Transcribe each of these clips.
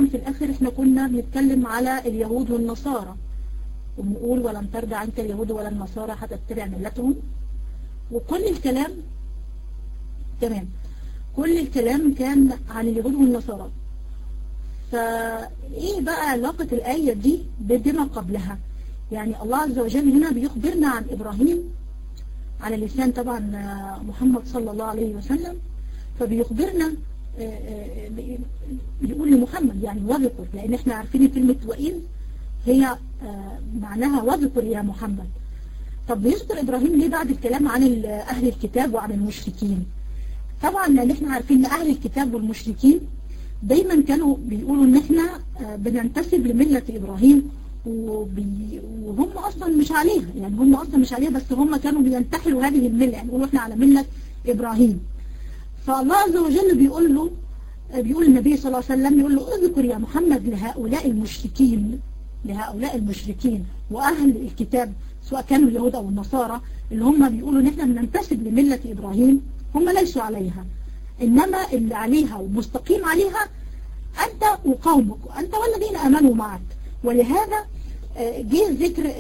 طبعا في الاخر احنا كنا بنتكلم على اليهود والنصارى ونقول ولن ترجع عنك اليهود ولا النصارى حتى تتبع ملتهم وكل الكلام تمام كل الكلام كان عن اليهود والنصارى فايه بقى علاقة الآية دي بما قبلها يعني الله عز وجل هنا بيخبرنا عن إبراهيم على لسان طبعا محمد صلى الله عليه وسلم فبيخبرنا بيقول لمحمد يعني واذكر لأن احنا عارفين كلمة وإذ هي معناها واذكر يا محمد طب بيذكر إبراهيم ليه بعد الكلام عن أهل الكتاب وعن المشركين طبعا لأن احنا عارفين ان أهل الكتاب والمشركين دايما كانوا بيقولوا ان احنا بننتسب لملة إبراهيم وبي... وهم أصلا مش عليها يعني هم أصلا مش عليها بس هم كانوا بينتحلوا هذه الملة يعني يقولوا احنا على ملة إبراهيم فالله عز وجل بيقول له بيقول النبي صلى الله عليه وسلم يقول له اذكر يا محمد لهؤلاء المشركين لهؤلاء المشركين وأهل الكتاب سواء كانوا اليهود أو النصارى اللي هم بيقولوا ان احنا بننتسب لملة إبراهيم هم ليسوا عليها إنما اللي عليها ومستقيم عليها أنت وقومك أنت والذين أمنوا معك ولهذا جه ذكر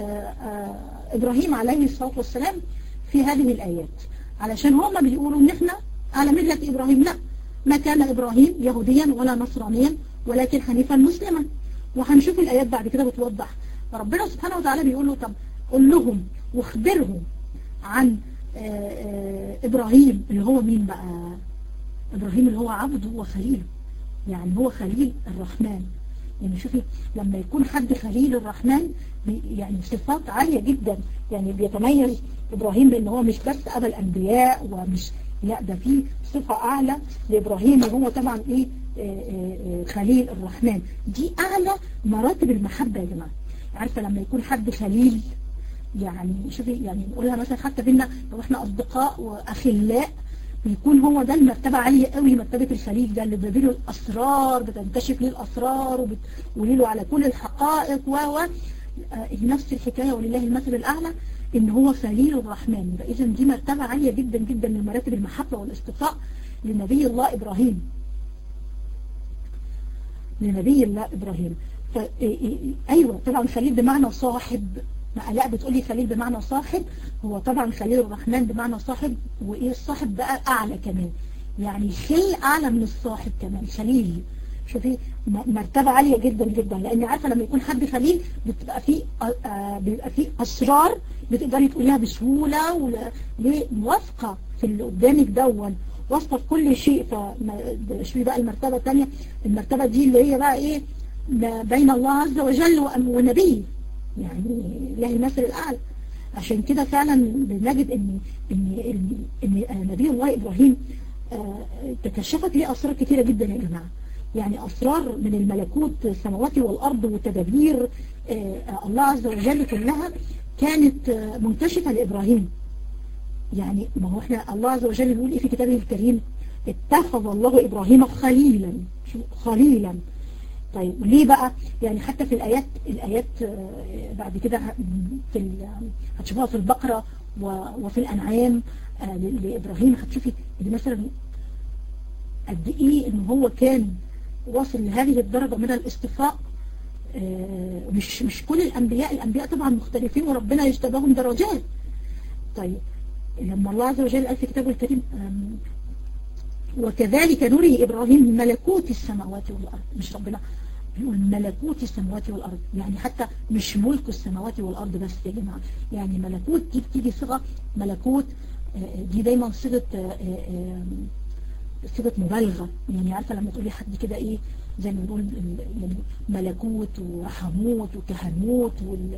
إبراهيم عليه الصلاة والسلام في هذه الآيات علشان هم بيقولوا إن إحنا على ملة إبراهيم لا ما كان إبراهيم يهوديا ولا نصرانيا ولكن حنيفا مسلما وهنشوف الآيات بعد كده بتوضح ربنا سبحانه وتعالى بيقول له طب قل لهم واخبرهم عن إبراهيم اللي هو مين بقى إبراهيم اللي هو عبده وخليله يعني هو خليل الرحمن يعني شوفي لما يكون حد خليل الرحمن يعني صفات عالية جدا يعني بيتميز إبراهيم بأن هو مش بس أبا الأنبياء ومش لا ده فيه صفة أعلى لإبراهيم وهو طبعا إيه خليل الرحمن دي أعلى مراتب المحبة يا جماعة عارفة لما يكون حد خليل يعني شوفي يعني نقولها مثلا حتى بينا لو احنا أصدقاء وأخلاء بيكون هو ده المرتبة عالية قوي مرتبة الخليج ده اللي بيبيله الأسرار بتنكشف ليه الأسرار وبتقولي له على كل الحقائق و و نفس الحكاية ولله المثل الأعلى إن هو خليل الرحمن إذا دي مرتبة عالية جدا جدا من مراتب المحبة والاصطفاء لنبي الله إبراهيم لنبي الله إبراهيم ف... أيوة طبعا خليل بمعنى صاحب ما لا بتقولي خليل بمعنى صاحب هو طبعا خليل الرحمن بمعنى صاحب وايه الصاحب بقى اعلى كمان يعني خل اعلى من الصاحب كمان خليل شوفي مرتبة عالية جدا جدا لان عارفة لما يكون حد خليل بتبقى فيه آه بيبقى فيه اسرار بتقدري تقوليها بسهولة وليه موافقة في اللي قدامك دون واثقة في كل شيء فشوفي بقى المرتبة الثانية المرتبة دي اللي هي بقى ايه بين الله عز وجل ونبيه يعني له المثل الأعلى عشان كده فعلا بنجد ان ان ان نبي الله ابراهيم تكشفت ليه اسرار كتيره جدا يا جماعه يعني اسرار من الملكوت السماوات والارض وتدابير الله عز وجل كلها كانت منكشفه لابراهيم يعني ما هو احنا الله عز وجل بيقول ايه في كتابه الكريم اتخذ الله ابراهيم خليلا خليلا طيب ليه بقى يعني حتى في الآيات الآيات بعد كده في هتشوفوها في البقرة وفي الأنعام لإبراهيم هتشوفي ان مثلا قد إيه إن هو كان واصل لهذه الدرجة من الاصطفاء مش مش كل الأنبياء الأنبياء طبعا مختلفين وربنا يجتباهم درجات طيب لما الله عز وجل قال في كتابه الكريم وكذلك نري إبراهيم ملكوت السماوات والأرض مش ربنا بيقول ملكوت السماوات والأرض يعني حتى مش ملك السماوات والأرض بس يا جماعة يعني ملكوت دي بتيجي صيغة ملكوت دي دايما صيغة صيغة مبالغة يعني عارفة لما تقولي حد كده ايه زي ما بنقول يعني ملكوت ورحموت وكهنوت وال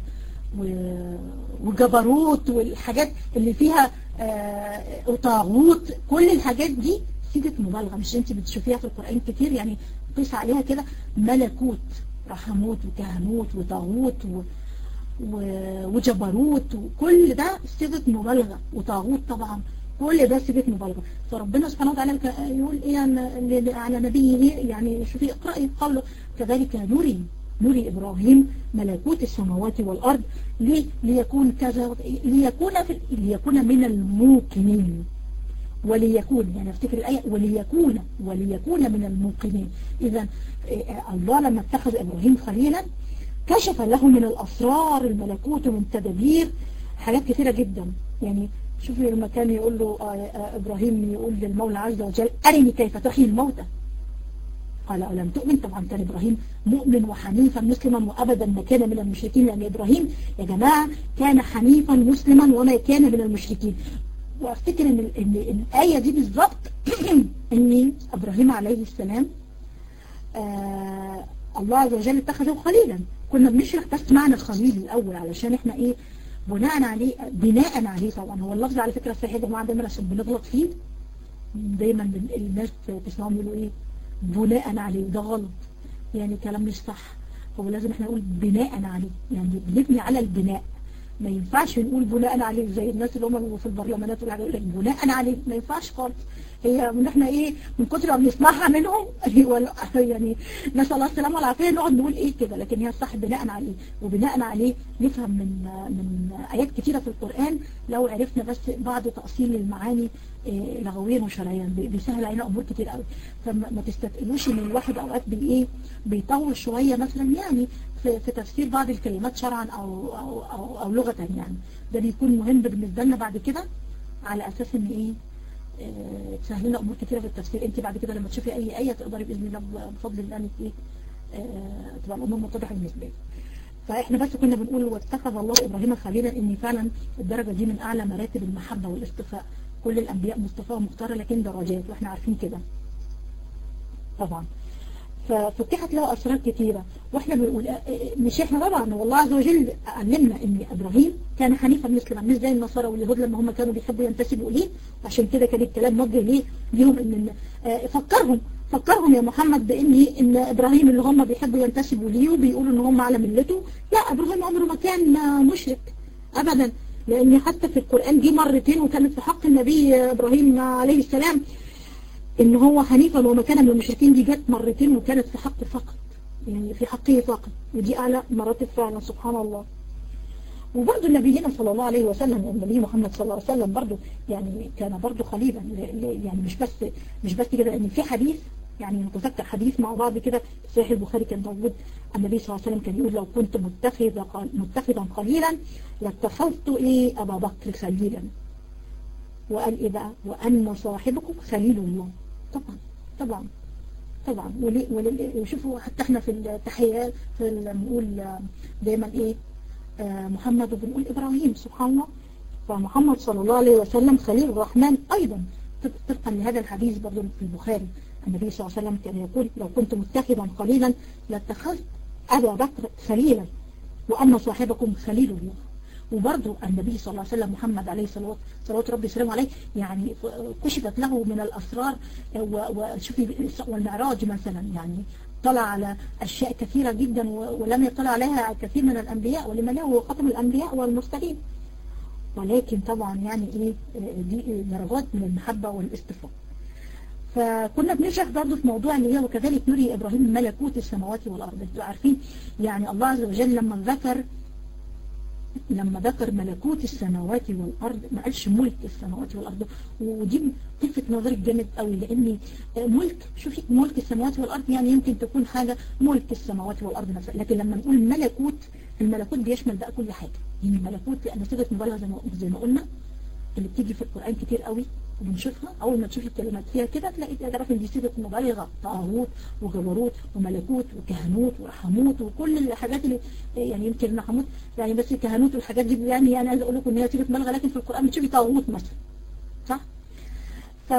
وجبروت والحاجات اللي فيها وطاغوت كل الحاجات دي صيغه مبالغه مش انت بتشوفيها في القرآن كتير يعني قيس عليها كده ملكوت رحموت وكهنوت وطاغوت و... و... وجبروت وكل ده صيغه مبالغه وطاغوت طبعا كل ده صيغه مبالغه فربنا سبحانه وتعالى يقول ايه على نبيه يعني شوفي اقرأي قوله كذلك نري نري إبراهيم ملكوت السماوات والأرض ليه؟ ليكون كذا ليكون في ليكون من الموقنين وليكون يعني افتكر الآية وليكون وليكون من الموقنين إذا الله لما اتخذ إبراهيم خليلا كشف له من الأسرار الملكوت ومن تدابير حاجات كثيرة جدا يعني شوفي لما كان يقول له إبراهيم يقول للمولى عز وجل أرني كيف تحيي الموتى قال ألم تؤمن طبعا كان إبراهيم مؤمن وحنيفا مسلما وأبدا ما كان من المشركين لأن إبراهيم يا جماعة كان حنيفا مسلما وما كان من المشركين وافتكر ان, إن الآية دي بالظبط ان إبراهيم عليه السلام آه الله عز وجل اتخذه خليلا كنا بنشرح بس معنى الخليل الأول علشان احنا ايه بناء عليه بناء عليه طبعا هو اللفظ على فكرة صحيح يا جماعة دايما عشان بنغلط فيه دايما الناس تسمعهم يقولوا ايه بناء عليه ده غلط يعني كلام مش صح هو لازم احنا نقول بناء عليه يعني بنبني على البناء ما ينفعش نقول بناء عليه زي الناس اللي هم في البرلمانات والحاجات يقول لك بناء عليه ما ينفعش خالص هي من احنا ايه من كتر ما بنسمعها منهم يعني نسال الله السلامه والعافيه نقعد نقول ايه كده لكن هي الصح بناء عليه وبناء عليه نفهم من من ايات كتيره في القران لو عرفنا بس بعض تاصيل المعاني إيه لغويا وشرعيا بيسهل علينا امور كتير قوي فما تستثقلوش ان الواحد اوقات بي ايه بيطول شويه مثلا يعني في, في تفسير بعض الكلمات شرعا او او او, أو لغه يعني ده بيكون مهم بالنسبه لنا بعد كده على اساس ان ايه اه تسهل لنا امور كتيره في التفسير انت بعد كده لما تشوفي اي ايه تقدري باذن الله بفضل الله انك ايه اه تبقى الامور متضحه بالنسبه لك فاحنا بس كنا بنقول واتخذ الله ابراهيم خليلا ان فعلا الدرجه دي من اعلى مراتب المحبه والاصطفاء كل الانبياء مصطفى ومختار لكن درجات واحنا عارفين كده طبعا ففتحت له أسرار كثيرة واحنا بنقول مش احنا طبعا والله عز وجل علمنا ان ابراهيم كان حنيفا مسلما مش زي النصارى واليهود لما هم كانوا بيحبوا ينتسبوا اليه عشان كده كان الكلام موجه ليه ليهم ان فكرهم فكرهم يا محمد بان ان ابراهيم اللي هم بيحبوا ينتسبوا ليه وبيقولوا ان هم على ملته لا ابراهيم عمره ما كان مشرك ابدا لان حتى في القرآن دي مرتين وكانت في حق النبي ابراهيم عليه السلام ان هو حنيفا وما كان من المشركين دي جت مرتين وكانت في حقه فقط يعني في حقه فقط ودي اعلى مراتب فعلا سبحان الله وبرضه نبينا صلى الله عليه وسلم النبي محمد صلى الله عليه وسلم برضه يعني كان برضه خليلا يعني مش بس مش بس كده ان في حديث يعني نتذكر حديث مع بعض كده صحيح البخاري كان موجود النبي صلى الله عليه وسلم كان يقول لو كنت متخذا متخذا قليلا لاتخذت ايه ابا بكر خليلا وقال ايه بقى وان صاحبكم خليل الله طبعا طبعا طبعا وشوفوا حتى احنا في التحيات في بنقول دايما ايه آه محمد وبنقول ابراهيم سبحان الله فمحمد صلى الله عليه وسلم خليل الرحمن ايضا طبقا لهذا الحديث برضه في البخاري النبي صلى الله عليه وسلم كان يقول لو كنت متخذا قليلا لاتخذت ابا بكر خليلا وان صاحبكم خليل الله وبرضه النبي صلى الله عليه وسلم محمد عليه صلوات صلوات ربي وسلامه عليه يعني كشفت له من الأسرار وشوفي والمعراج مثلا يعني طلع على أشياء كثيرة جدا ولم يطلع عليها كثير من الأنبياء ولمن هو خاتم الأنبياء والمرسلين ولكن طبعا يعني ايه دي درجات من المحبة والاصطفاء فكنا بنشرح برضه في موضوع اللي هي وكذلك نري إبراهيم ملكوت السماوات والأرض انتوا عارفين يعني الله عز وجل لما ذكر لما ذكر ملكوت السماوات والأرض ما قالش ملك السماوات والأرض ودي تلفت نظرك جامد قوي لأن ملك شوفي ملك السماوات والأرض يعني يمكن تكون حاجة ملك السماوات والأرض مثلا لكن لما نقول ملكوت الملكوت بيشمل بقى كل حاجة يعني الملكوت لأن صيغة مبالغة زي ما زي ما قلنا اللي بتيجي في القرآن كتير قوي وبنشوفها أول ما تشوفي الكلمات فيها كده تلاقي تعرف إن دي صيغة مبالغة طاغوت وجبروت وملكوت وكهنوت ورحموت وكل الحاجات اللي يعني يمكن رحموت يعني بس الكهنوت والحاجات دي يعني أنا عايز أقول لكم إن هي صيغة مبالغة لكن في القرآن بتشوفي طاغوت مثلا صح؟ ف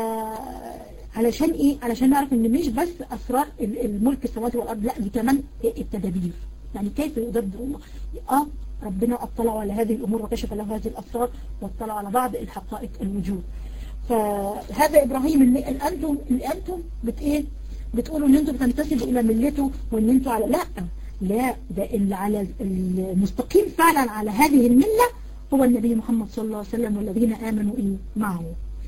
علشان ايه علشان نعرف ان مش بس اسرار الملك السماوات والارض لا دي كمان التدابير يعني كيف يدبر الله اه ربنا اطلع على هذه الامور وكشف له هذه الاسرار واطلع على بعض الحقائق الوجود فهذا ابراهيم اللي انتم اللي انتم بت ايه بتقولوا ان انتم بتنتسبوا الى ملته وان انتم على لا لا ده اللي على المستقيم فعلا على هذه المله هو النبي محمد صلى الله عليه وسلم والذين امنوا إيه معه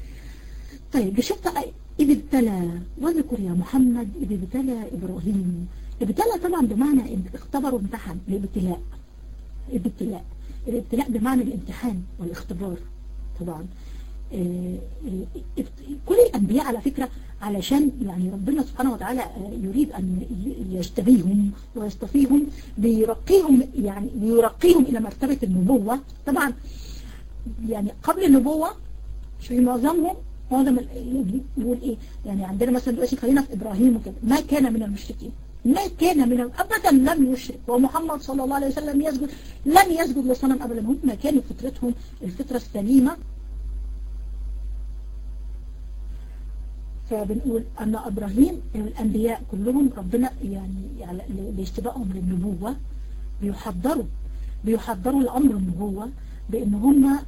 طيب بشفت إذ ابتلى واذكر يا محمد إذ ابتلى إبراهيم ابتلى طبعا بمعنى اختبر وامتحن الابتلاء الابتلاء الابتلاء بمعنى الامتحان والاختبار طبعا كل الأنبياء على فكرة علشان يعني ربنا سبحانه وتعالى يريد أن يجتبيهم ويصطفيهم بيرقيهم يعني بيرقيهم إلى مرتبة النبوة طبعا يعني قبل النبوة في معظمهم معظم يقول ايه يعني عندنا مثلا دلوقتي خلينا في ابراهيم وكده ما كان من المشركين ما كان من ابدا لم يشرك ومحمد صلى الله عليه وسلم يسجد لم يسجد لصنم ابدا هم ما كانوا فطرتهم الفطرة السليمة فبنقول أن إبراهيم الأنبياء كلهم ربنا يعني لاجتبائهم للنبوة بيحضروا بيحضروا الأمر النبوة بأن هم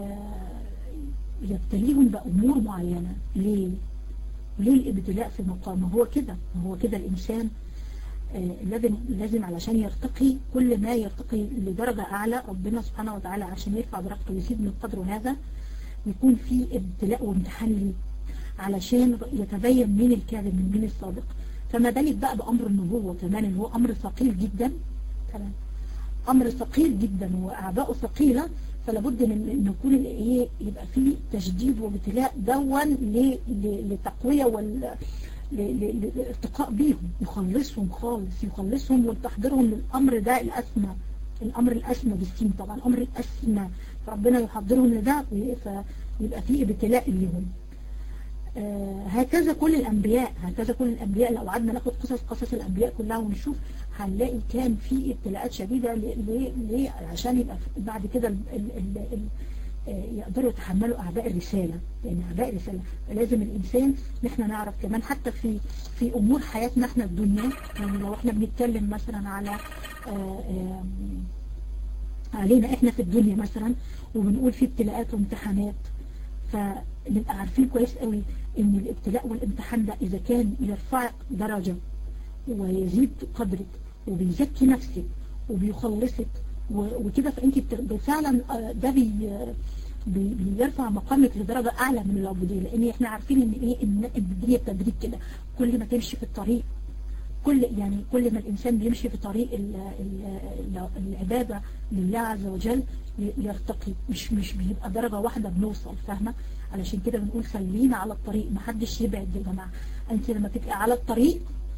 يبتليهم بأمور معينة ليه؟ ليه الابتلاء في مقامه هو كده هو كده الإنسان لازم لازم علشان يرتقي كل ما يرتقي لدرجة أعلى ربنا سبحانه وتعالى عشان يرفع درجته ويزيد من قدره هذا يكون في ابتلاء وامتحان ليه علشان يتبين مين الكاذب من مين الصادق فما بالك بقى بأمر النبوة كمان اللي هو أمر ثقيل جدا تمام أمر ثقيل جدا وأعباءه ثقيلة فلابد من يكون ايه يبقى فيه تشديد وابتلاء دون للتقوية وال للارتقاء بيهم يخلصهم خالص يخلصهم وتحضيرهم للأمر ده الأسمى الأمر الأسمى بالسين طبعا الأمر الأسمى فربنا يحضرهم لده فيبقى فيه ابتلاء ليهم آه هكذا كل الأنبياء هكذا كل الأنبياء لو قعدنا ناخد قصص قصص الأنبياء كلها ونشوف هنلاقي كان في ابتلاءات شديدة ليه ليه عشان يبقى بعد كده ال ال ال ال يقدروا يتحملوا أعباء الرسالة لأن أعباء الرسالة لازم الإنسان نحن نعرف كمان حتى في في أمور حياتنا احنا الدنيا يعني لو احنا بنتكلم مثلا على آآ آآ علينا احنا في الدنيا مثلا وبنقول في ابتلاءات وامتحانات فنبقى عارفين كويس قوي ان الابتلاء والامتحان ده اذا كان يرفعك درجة ويزيد قدرك وبيزكي نفسك وبيخلصك وكده فانت فعلا ده بي بيرفع مقامك لدرجة اعلى من العبودية لان احنا عارفين ان ايه ان الدنيا بتدريج كده كل ما تمشي في الطريق كل يعني كل ما الإنسان بيمشي في طريق ال ال العبادة لله عز وجل يرتقي مش مش بيبقى درجة واحدة بنوصل فاهمة علشان كده بنقول خلينا على الطريق محدش يبعد يا جماعة أنت لما تبقى على الطريق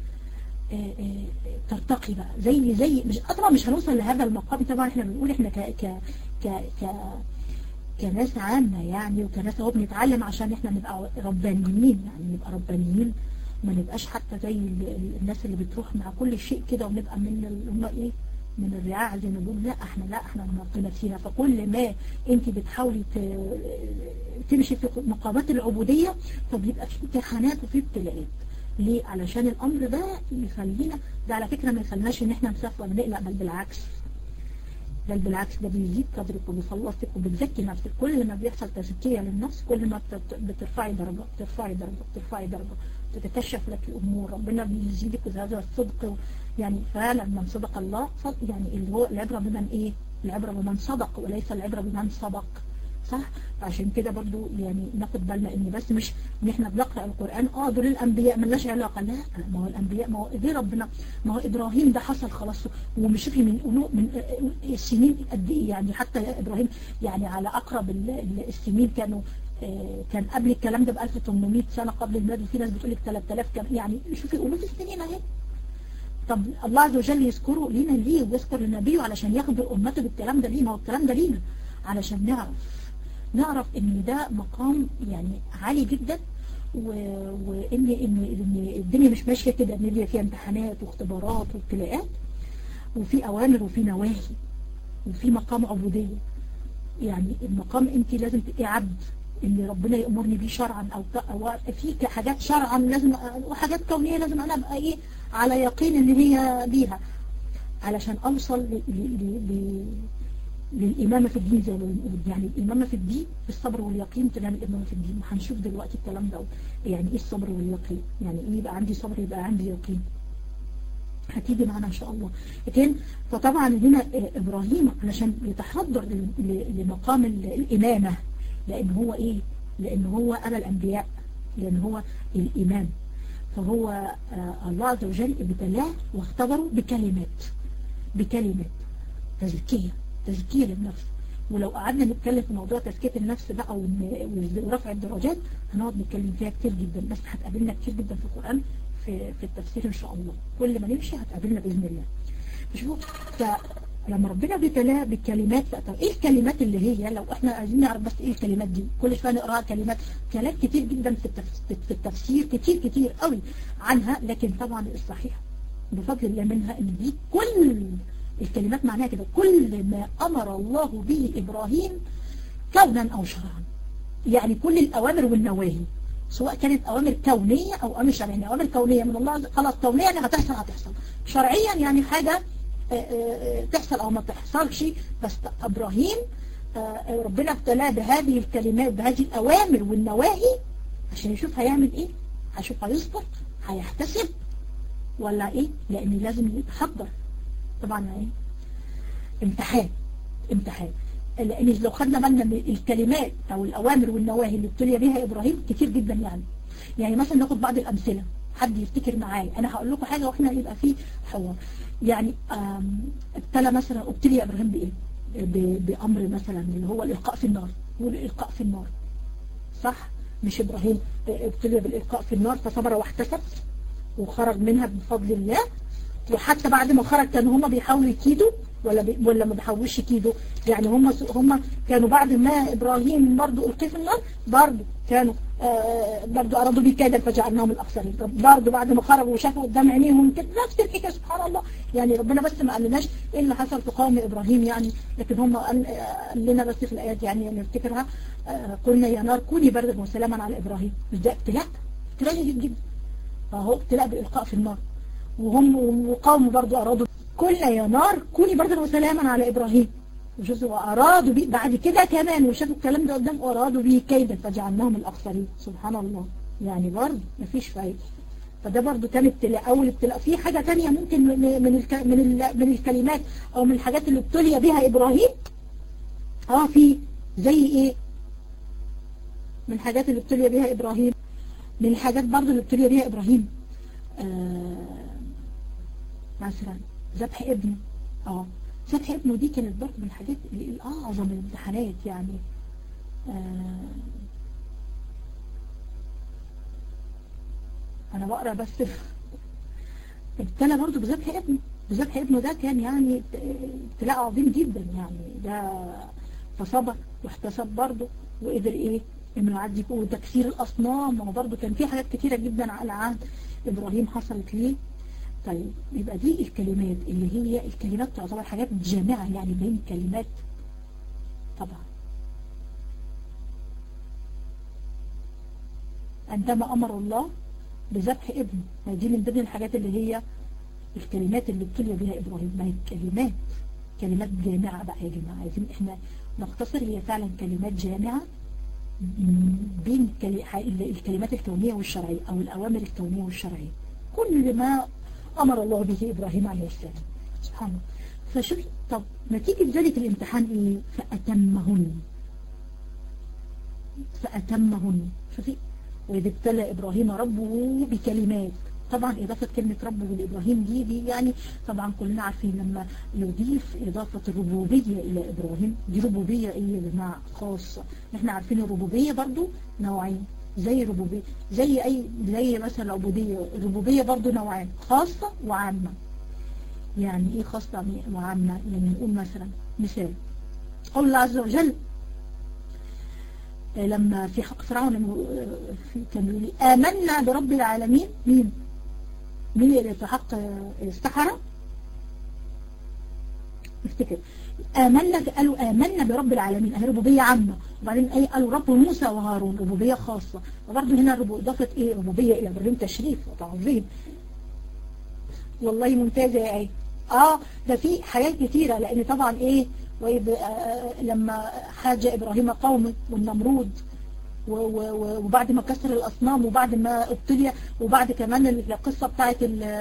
ترتقي بقى زي زي مش طبعا مش هنوصل لهذا المقام طبعا احنا بنقول احنا ك ك ك ك كناس عامة يعني وكناس اهو بنتعلم عشان احنا نبقى ربانيين يعني نبقى ربانيين ما نبقاش حتى زي الناس اللي بتروح مع كل شيء كده ونبقى من هم ايه من الرعاع زي ما بنقول لا احنا لا احنا ربنا فينا فكل ما انت بتحاولي تمشي في مقامات العبودية فبيبقى في امتحانات وفي ابتلاءات ليه علشان الامر ده يخلينا ده على فكرة ما يخليناش ان احنا نسافر ولا نقلق بل بالعكس بل بالعكس ده بيزيد قدرك وبيخلصك وبتزكي نفسك كل ما بيحصل تزكية للنفس كل ما بترفعي درجة بترفعي درجة بترفعي درجة تتكشف لك الأمور ربنا بيزيدك هذا الصدق يعني فعلا من صدق الله صدق يعني اللي هو العبرة بمن ايه العبرة بمن صدق وليس العبرة بمن سبق صح عشان كده برضو يعني ناخد بالنا ان بس مش ان احنا بنقرأ القرآن اه دول الانبياء ملناش علاقة لا ما هو الانبياء ما هو دي ربنا ما هو ابراهيم ده حصل خلاص ومش في من من السنين قد ايه يعني حتى ابراهيم يعني على اقرب السنين كانوا كان قبل الكلام ده ب 1800 سنة قبل الميلاد وفي ناس بتقول لك 3000 كم يعني شوفي ألوف السنين اهي طب الله عز وجل يذكره لينا ليه ويذكر لنبيه علشان يخبر أمته بالكلام ده ليه ما هو الكلام ده لينا علشان نعرف نعرف ان ده مقام يعني عالي جدا وان ان ان الدنيا مش ماشيه كده ان هي فيها امتحانات واختبارات وابتلاءات وفي اوامر وفي نواهي وفي مقام عبوديه يعني المقام انت لازم تبقي عبد اللي ربنا يأمرني بيه شرعا او أو في حاجات شرعا لازم وحاجات كونيه لازم انا ابقى ايه على يقين ان هي بيها علشان اوصل ل ل ل للإمامة في الدين زي ما بنقول يعني الإمامة في الدين بالصبر واليقين تنام الإمامة في الدين وهنشوف دلوقتي الكلام ده يعني إيه الصبر واليقين يعني إيه يبقى عندي صبر يبقى عندي يقين هتيجي معنا إن شاء الله لكن فطبعا هنا إبراهيم علشان يتحضر لمقام الإمامة لأن هو إيه لأن هو أبا الأنبياء لأن هو الإمام فهو الله عز وجل ابتلاه واختبره بكلمات بكلمات تزكية تزكية للنفس ولو قعدنا نتكلم في موضوع تزكية النفس بقى ورفع الدرجات هنقعد نتكلم فيها كتير جدا بس هتقابلنا كتير جدا في القرآن في, في التفسير ان شاء الله كل ما نمشي هتقابلنا بإذن الله شوفوا فلما ربنا بيتلاها بالكلمات طب ايه الكلمات اللي هي لو احنا عايزين نعرف بس ايه الكلمات دي كل شويه نقراها كلمات كلام كتير جدا في في التفسير كتير كتير قوي عنها لكن طبعا الصحيح بفضل الله منها ان دي كل الكلمات معناها كده كل ما أمر الله به إبراهيم كونا أو شرعا يعني كل الأوامر والنواهي سواء كانت أوامر كونية أو أوامر شرعية يعني أوامر كونية من الله خلاص كونية يعني هتحصل هتحصل شرعيا يعني حاجة تحصل أو ما تحصلش بس إبراهيم ربنا ابتلاه بهذه الكلمات بهذه الأوامر والنواهي عشان يشوف هيعمل إيه هيشوف هيصبر هيحتسب ولا إيه لأن لازم يتحضر طبعا ايه امتحان امتحان لان لو خدنا بالنا من الكلمات او الاوامر والنواهي اللي ابتلي بها ابراهيم كتير جدا يعني يعني مثلا ناخد بعض الامثله حد يفتكر معايا انا هقول لكم حاجه واحنا يبقى في حوار يعني ابتلى مثلا ابتلي ابراهيم بايه بامر مثلا اللي هو الالقاء في النار والالقاء في النار صح مش ابراهيم ابتلي بالالقاء في النار فصبر واحتسب وخرج منها بفضل الله وحتى بعد ما خرج كانوا هم بيحاولوا يكيدوا ولا بي ولا ما بيحاولوش يكيدوا يعني هم هم كانوا بعد ما ابراهيم برضه القي في النار برضه كانوا آه برضه ارادوا بيه كيدا فجعلناهم الاخسرين برضه بعد ما خرجوا وشافوا قدام عينيهم كده نفس الحكايه سبحان الله يعني ربنا بس ما قالناش ايه اللي حصل في قوم ابراهيم يعني لكن هم قال, قال لنا بس في الايات يعني نفتكرها آه قلنا يا نار كوني بردا وسلاما على ابراهيم مش ده ابتلاء ابتلاء جدا جدا فهو ابتلاء بالالقاء في النار وهم وقوم برضو أرادوا كل يا نار كوني برضو وسلاما على إبراهيم وشوفوا وأرادوا بيه بعد كده كمان وشافوا الكلام ده قدام وأرادوا بيه كيدا فجعلناهم الأخسرين سبحان الله يعني برضو مفيش فايدة فده برضو كان ابتلاء أول ابتلاء في حاجة تانية ممكن من من الك من, ال من الكلمات أو من الحاجات اللي ابتلي بها إبراهيم اه في زي إيه من الحاجات اللي ابتلي بها إبراهيم من الحاجات برضو اللي ابتلي بها إبراهيم آه مثلا ذبح ابنه اه ذبح ابنه دي كانت برضه من الحاجات الأعظم الامتحانات يعني آه أنا بقرأ بس ابتلى برضه بذبح ابنه بذبح ابنه ده كان يعني ابتلاء عظيم جدا يعني ده فصبر واحتسب برضه وقدر ايه انه يعدي وتكسير الاصنام وبرضه كان في حاجات كتيرة جدا على عهد ابراهيم حصلت ليه طيب يبقى دي الكلمات اللي هي الكلمات تعتبر حاجات جامعة يعني بين كلمات طبعا عندما أمر الله بذبح ابنه ما دي من ضمن الحاجات اللي هي الكلمات اللي ابتلي بها إبراهيم ما هي كلمات كلمات جامعة بقى يا جماعة عايزين احنا نختصر هي فعلا كلمات جامعة بين الكلمات الكونية والشرعية أو الأوامر الكونية والشرعية كل ما أمر الله به إبراهيم عليه السلام سبحان الله فشوف طب نتيجة ذلك الامتحان إيه فأتمهن فأتمهن شوفي وإذا ابتلى إبراهيم ربه بكلمات طبعا إضافة كلمة ربه لإبراهيم دي دي يعني طبعا كلنا عارفين لما يضيف إضافة الربوبية إلى إبراهيم دي ربوبية إيه يا جماعة خاصة احنا عارفين الربوبية برضو نوعين زي ربوبية زي أي زي مثلا العبودية الربوبية برضو نوعين خاصة وعامة يعني إيه خاصة وعامة يعني نقول مثلا مثال قول الله عز وجل لما في حق فرعون كان يقول آمنا برب العالمين مين مين اللي في حق السحرة افتكر آمنا قالوا آمنا برب العالمين اهي ربوبية عامة وبعدين ايه قالوا رب موسى وهارون ربوبية خاصة وبرضه هنا ربو إضافة ايه ربوبية إلى إبراهيم تشريف وتعظيم والله ممتازة يا ايه اه ده في حاجات كتيرة لأن طبعا ايه آه لما حاج إبراهيم قومه والنمرود وبعد ما كسر الأصنام وبعد ما ابتلي وبعد كمان القصة بتاعت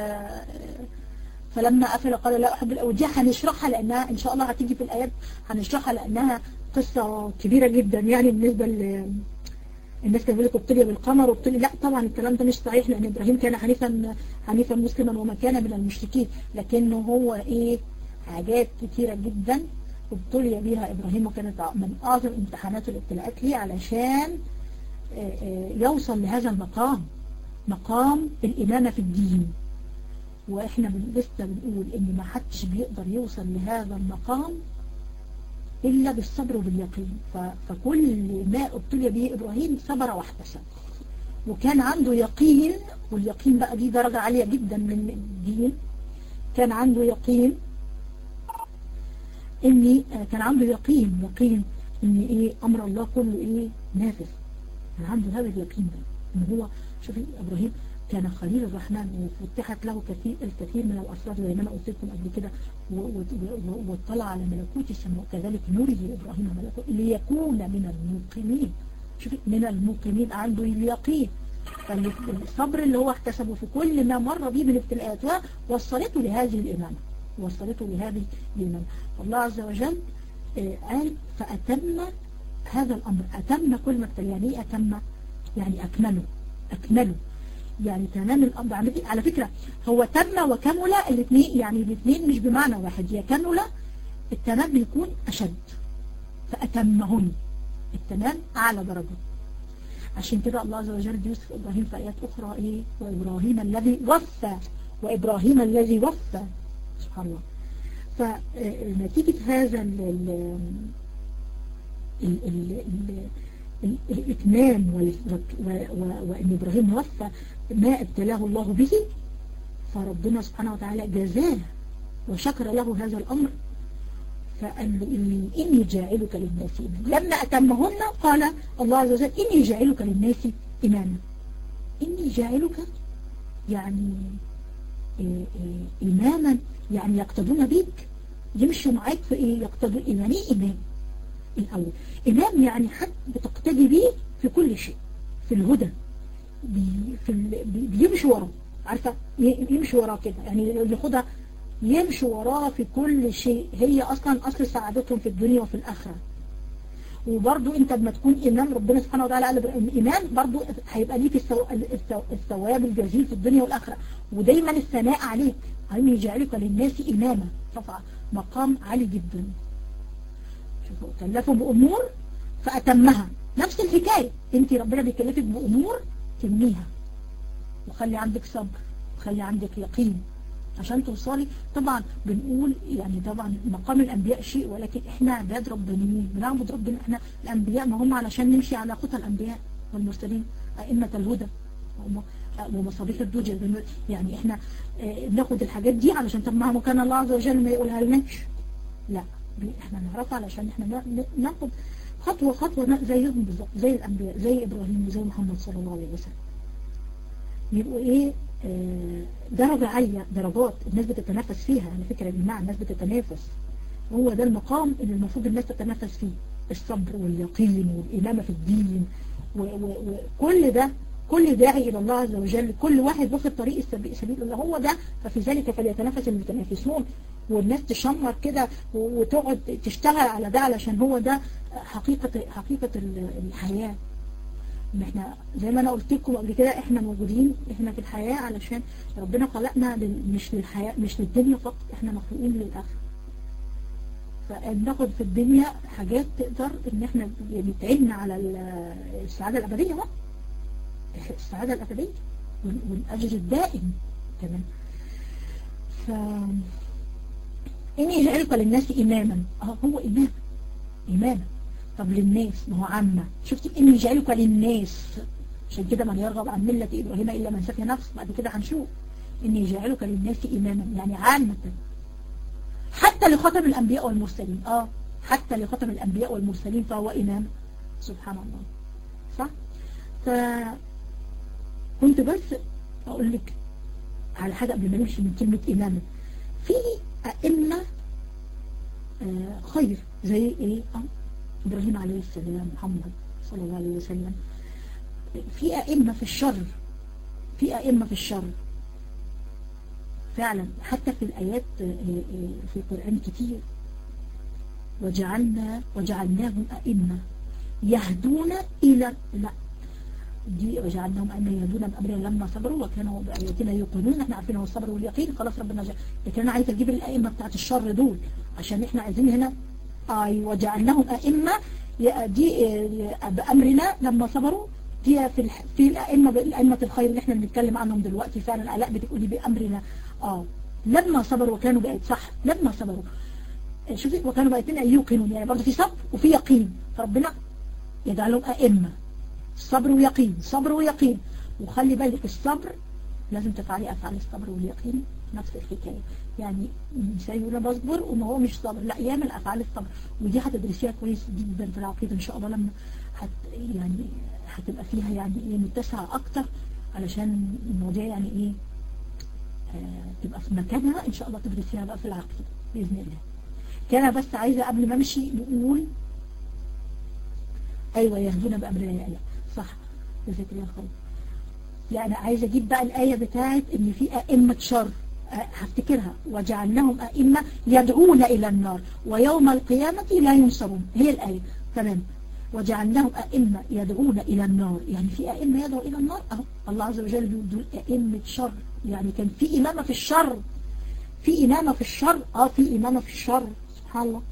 فلما قفل قال لا أحب الأودية هنشرحها لأنها إن شاء الله هتيجي في الآيات هنشرحها لأنها قصة كبيرة جدا يعني بالنسبة ل الناس كانوا لك ابتلي بالقمر وابتلي لا طبعا الكلام ده مش صحيح لأن إبراهيم كان حنيفا حنيفا مسلما وما كان من المشركين لكنه هو إيه حاجات كتيرة جدا ابتلي بها إبراهيم وكانت من أعظم امتحانات الابتلاءات ليه علشان يوصل لهذا المقام مقام الإمامة في الدين وإحنا لسه بنقول إن ما حدش بيقدر يوصل لهذا المقام إلا بالصبر وباليقين فكل ما ابتلي به إبراهيم صبر واحتسب وكان عنده يقين واليقين بقى دي درجة عالية جدا من الدين كان عنده يقين إني كان عنده يقين يقين إن إيه أمر الله كله إيه نافذ كان عنده هذا اليقين ده إن هو شوفي إبراهيم كان خليل الرحمن وفتحت له كثير الكثير من الأسرار زي ما أنا قلت لكم قبل كده واطلع على ملكوت السماء كذلك نري إبراهيم ملكوت ليكون من الموقنين شوفي من الموقنين عنده اليقين فالصبر اللي هو احتسبه في كل ما مر به من ابتلاءات وصلته لهذه الإمامة وصلته لهذه الإمامة الله عز وجل قال فأتم هذا الأمر أتم كل ما ابتلى يعني أتم يعني أكمله أكمله يعني تمام الأمر على فكرة هو تم وكمل الاثنين يعني الاثنين مش بمعنى واحد يا كمل التمام بيكون أشد فأتمهن التمام أعلى درجة عشان كده الله عز وجل يوسف إبراهيم في آيات أخرى إيه وإبراهيم الذي وفى وإبراهيم الذي وفى سبحان الله فنتيجة هذا ال ال ال الإتمام وأن إبراهيم وفى ما ابتلاه الله به فربنا سبحانه وتعالى جزاه وشكر له هذا الأمر فقال له إني, إني جاعلك للناس إماما لما أتمهن قال الله عز وجل إني جاعلك للناس إماما إني جاعلك يعني إماما يعني يقتدون بك يمشوا معاك في إيه يقتدون يعني إيه إمام الأول إمام يعني حد بتقتدي به في كل شيء في الهدى بي في بي بيمشي وراه عارفة يمشي وراه كده يعني ياخدها يمشي وراه في كل شيء هي أصلا أصل سعادتهم في الدنيا وفي الآخرة وبرضو انت لما تكون إمام ربنا سبحانه وتعالى قال إمام برضو هيبقى ليك الثواب الجزيل في الدنيا والآخرة ودايما الثناء عليك هم يجعلك للناس إماما طبعا مقام عالي جدا شوفوا كلفوا بأمور فأتمها نفس الحكاية انت ربنا بيكلفك بأمور تمنيها وخلي عندك صبر وخلي عندك يقين عشان توصلي طبعا بنقول يعني طبعا مقام الأنبياء شيء ولكن احنا عباد ربانيين بنعبد ربنا احنا الأنبياء ما هم علشان نمشي على خطى الأنبياء والمرسلين أئمة الهدى ومصابيح الدجى يعني احنا اه ناخد الحاجات دي علشان طب ما كان الله عز وجل ما يقولها لناش لا احنا نعرفها علشان احنا ناخد خطوة خطوة زيهم بالظبط زي الأنبياء زي إبراهيم وزي محمد صلى الله عليه وسلم يبقوا ايه اه درجة عالية درجات الناس بتتنافس فيها على فكرة يا جماعة الناس بتتنافس هو ده المقام اللي المفروض الناس تتنافس فيه الصبر واليقين والإمامة في الدين وكل ده كل داعي إلى الله عز وجل كل واحد واخد طريق سبيل الله هو ده ففي ذلك فليتنافس المتنافسون والناس تشمر كده وتقعد تشتغل على ده علشان هو ده حقيقة حقيقة الحياة ان احنا زي ما انا قلت لكم قبل كده احنا موجودين احنا في الحياة علشان ربنا خلقنا مش للحياة مش للدنيا فقط احنا مخلوقين للآخرة فبناخد في الدنيا حاجات تقدر ان احنا يعني تعيننا على السعادة الأبدية بقى السعادة الأبدية والأجر الدائم كمان ف إني جعلك للناس إماما اه هو إمام إماما طب للناس ما هو عامة شفتي إني جعلك للناس عشان كده من يرغب عن ملة إبراهيم إلا من سفي نفس بعد كده هنشوف إني جعلك للناس إماما يعني عامة حتى لخاتم الأنبياء والمرسلين اه حتى لخاتم الأنبياء والمرسلين فهو إمام سبحان الله صح فكنت بس أقول لك على حاجة قبل ما نمشي من كلمة إمامة في أئمة آه خير زي إيه آه إبراهيم عليه السلام محمد صلى الله عليه وسلم في أئمة في الشر في أئمة في الشر فعلا حتى في الآيات في القرآن كتير وجعلنا وجعلناهم أئمة يهدون إلى لا دي وجعلناهم أئمة يهدون بأمرنا لما صبروا وكانوا بآياتنا يوقنون احنا عارفين هو الصبر واليقين خلاص ربنا جاء لكن أنا عايز أجيب الأئمة بتاعت الشر دول عشان احنا عايزين هنا أي وجعلناهم أئمة دي بأمرنا لما صبروا دي في في الأئمة الأئمة الخير اللي احنا بنتكلم عنهم دلوقتي فعلا لا بتقولي بأمرنا اه لما صبروا وكانوا بقت صح لما صبروا شوفي وكانوا بقيتين يوقنون يعني برضه في صبر وفي يقين فربنا يجعلهم أئمة صبر ويقين صبر ويقين وخلي بالك الصبر لازم تفعلي أفعال الصبر واليقين نفس الحكاية يعني الإنسان يقول أنا بصبر وما هو مش صبر لا يعمل أفعال الصبر ودي هتدرسيها كويس جدا في العقيدة إن شاء الله لما هت يعني هتبقى فيها يعني إيه متسعة أكتر علشان المواضيع يعني إيه آه تبقى في مكانها إن شاء الله تدرسيها بقى في العقيدة بإذن الله كان بس عايزة قبل ما أمشي نقول أيوة يهدونا بأمرنا يا آية صح بذكر يا خالد يعني عايزة أجيب بقى الآية بتاعت إن في أئمة شر هفتكرها وجعلناهم أئمة يدعون إلى النار ويوم القيامة لا ينصرون هي الآية تمام وجعلناهم أئمة يدعون إلى النار يعني في أئمة يدعو إلى النار أهو الله عز وجل بيقول أئمة شر يعني كان في إمامة في الشر في إمامة في الشر اه في إمامة في الشر سبحان الله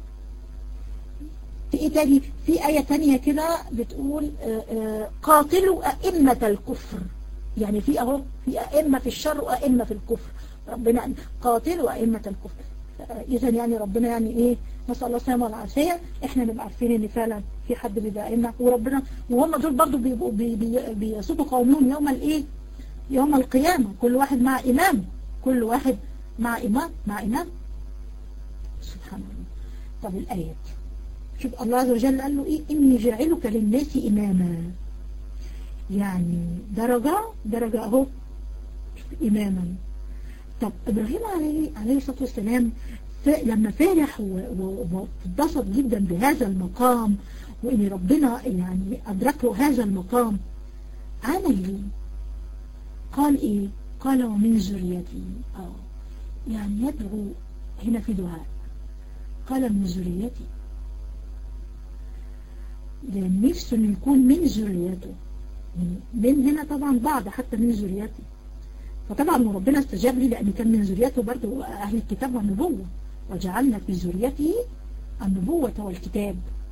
في ايه تاني في آية تانية كده بتقول آآ آآ قاتلوا أئمة الكفر يعني في اهو في أئمة في الشر وأئمة في الكفر ربنا قاتلوا أئمة الكفر إذا يعني ربنا يعني إيه نسأل الله السلامة والعافية إحنا نبقى عارفين إن فعلا في حد بيبقى أئمة وربنا وهم دول برضو بيبقوا بي بي بيصوتوا قومهم يوم الإيه يوم القيامة كل واحد مع إمام كل واحد مع إمام مع إمام سبحان الله طب الآيات شوف الله عز وجل قال له إيه إني جاعلك للناس إماما يعني درجة درجة أهو إماما طب إبراهيم عليه, عليه الصلاة والسلام لما فرح واتبسط جدا بهذا المقام وإن ربنا يعني أدرك له هذا المقام عمل إيه؟ قال إيه؟ قال ومن ذريتي آه يعني يدعو هنا في دعاء قال من ذريتي لأن نفسه أن يكون من ذريته من هنا طبعا بعض حتى من ذريته فطبعا ربنا استجاب لي لأن كان من ذريته برضه أهل الكتاب والنبوة وجعلنا في ذريته النبوة والكتاب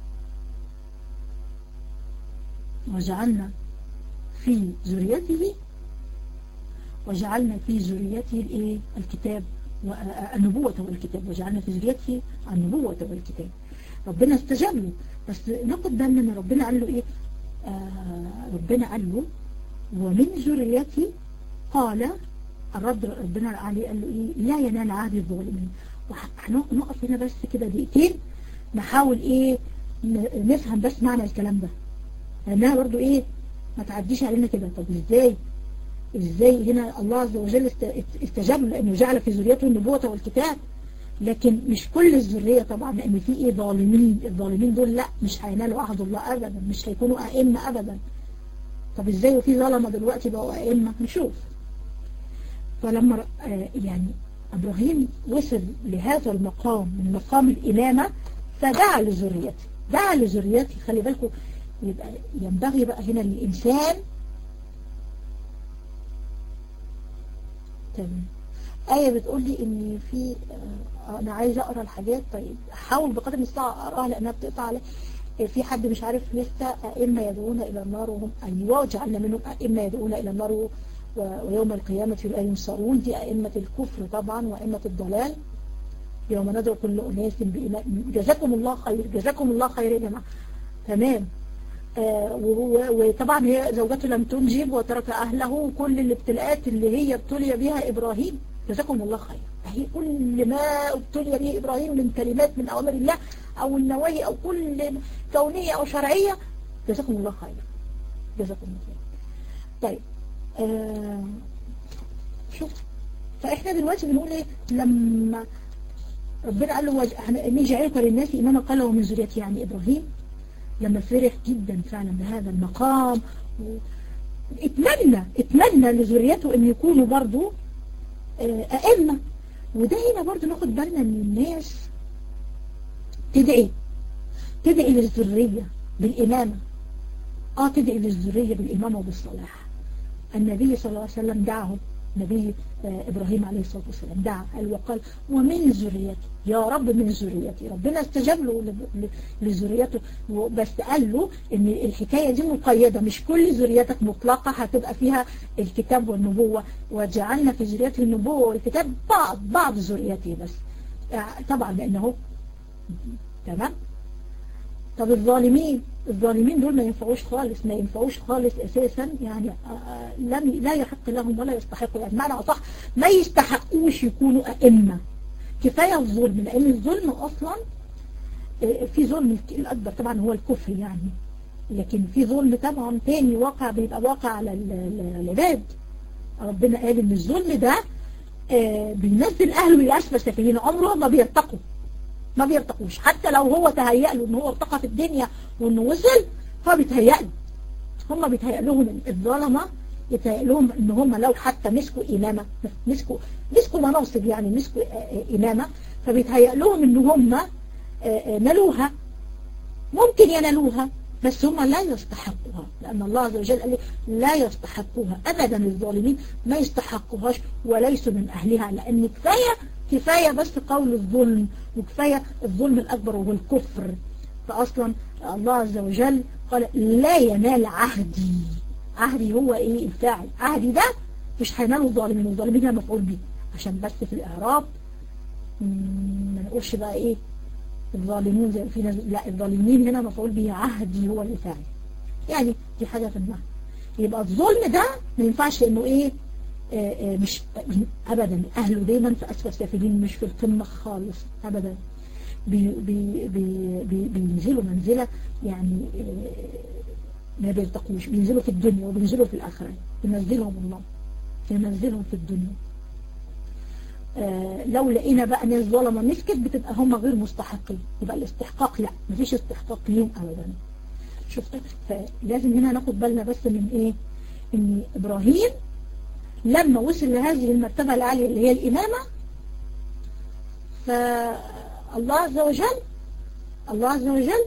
وجعلنا في ذريته وجعلنا في ذريته الايه الكتاب والنبوة والكتاب وجعلنا في ذريته النبوة والكتاب ربنا استجاب له بس ناخد بالنا ان ربنا قال له ايه آه ربنا قال له ومن ذريتي قال الرد ربنا عليه قال له ايه لا ينال عهد الظالمين وهنقف هنا بس كده دقيقتين نحاول ايه نفهم بس معنى الكلام ده لانها برضو ايه ما تعديش علينا كده طب ازاي ازاي هنا الله عز وجل استجاب لانه جعل في ذريته النبوة والكتاب لكن مش كل الذرية طبعا لان في ايه ظالمين الظالمين دول لا مش هينالوا عهد الله ابدا مش هيكونوا ائمة ابدا طب ازاي وفي ظلمة دلوقتي بقوا ائمة نشوف فلما يعني ابراهيم وصل لهذا المقام من مقام الامامة فدعا لذريته دعا لذريته خلي بالكم يبقى ينبغي بقى هنا للإنسان تمام آية بتقول لي إن في آه أنا عايزة أقرأ الحاجات طيب حاول بقدر المستطاع أقرأها لأنها بتقطع على في حد مش عارف لسه أئمة يدعون إلى النار وهم أيوة وجعلنا منهم أئمة يدعون إلى النار ويوم القيامة لا ينصرون دي أئمة الكفر طبعا وأئمة الضلال يوم ندعو كل أناس بإمام جزاكم الله خير جزاكم الله خير يا جماعة تمام آه وطبعا هي زوجته لم تنجب وترك أهله وكل الابتلاءات اللي هي ابتلي بها إبراهيم جزاكم الله خير هي كل ما ابتلي به إبراهيم من كلمات من أوامر الله أو النواهي أو كل كونية أو شرعية جزاكم الله خير جزاكم الله خير طيب آه شوف فإحنا دلوقتي بنقول إيه لما ربنا قال له إني جعلك للناس إماما قال ومن ذريتي يعني إبراهيم لما فرح جدا فعلا بهذا المقام اتمنى اتمنى لذريته ان يكونوا برضو ائمة وده هنا برضو ناخد بالنا ان الناس تدعي تدعي للذرية بالإمامة اه تدعي للذرية بالإمامة وبالصلاح النبي صلى الله عليه وسلم دعهم نبي إبراهيم عليه الصلاة والسلام دعا قال وقال ومن ذريتي يا رب من ذريتي ربنا استجاب له لذريته بس قال له ان الحكاية دي مقيدة مش كل ذريتك مطلقة هتبقى فيها الكتاب والنبوة وجعلنا في ذريته النبوة والكتاب بعض بعض ذريتي بس طبعا لأنه تمام طب الظالمين الظالمين دول ما ينفعوش خالص ما ينفعوش خالص اساسا يعني لم لا يحق لهم ولا يستحقوا يعني معنى اصح ما يستحقوش يكونوا ائمه كفايه الظلم لان الظلم اصلا في ظلم الاكبر طبعا هو الكفر يعني لكن في ظلم طبعا تاني واقع بيبقى واقع على العباد ربنا قال ان الظلم ده بينزل اهله لاسفل سافلين عمرهم ما بيرتقوا ما بيرتقوش حتى لو هو تهيأ له ان هو ارتقى في الدنيا وانه وصل هو بيتهيأ له هم بيتهيأ لهم الظلمة يتهيأ لهم ان هم لو حتى مسكوا إمامة مسكوا مسكوا مناصب يعني مسكوا إمامة فبيتهيأ لهم ان هم نالوها ممكن ينالوها بس هم لا يستحقوها لأن الله عز وجل قال لا يستحقوها أبدا الظالمين ما يستحقوهاش وليسوا من أهلها لأن كفاية كفاية بس قول الظلم وكفاية الظلم الأكبر وهو الكفر فأصلا الله عز وجل قال لا ينال عهدي عهدي هو ايه الفاعل عهدي ده مش هينالوا الظالمين الظالمين هنا مفعول به عشان بس في الإعراب ما نقولش بقى ايه الظالمون زي في ناس لا الظالمين هنا مفعول به عهدي هو الفاعل يعني دي حاجة في المعنى يبقى الظلم ده ما ينفعش انه ايه آآ آآ مش ابدا اهله دايما في اسفل سافلين مش في القمة خالص ابدا بي بي بي بي بينزلوا منزلة يعني ما بيرتقوش بينزلوا في الدنيا وبينزلوا في الآخرة ينزلهم الله ينزلهم في الدنيا آه لو لقينا بقى ناس ظلمة مسكت بتبقى هم غير مستحقين يبقى الاستحقاق لا مفيش استحقاق ليهم أبدا شفت فلازم هنا ناخد بالنا بس من ايه ان ابراهيم لما وصل لهذه المرتبة العالية اللي هي الإمامة فالله عز وجل الله عز وجل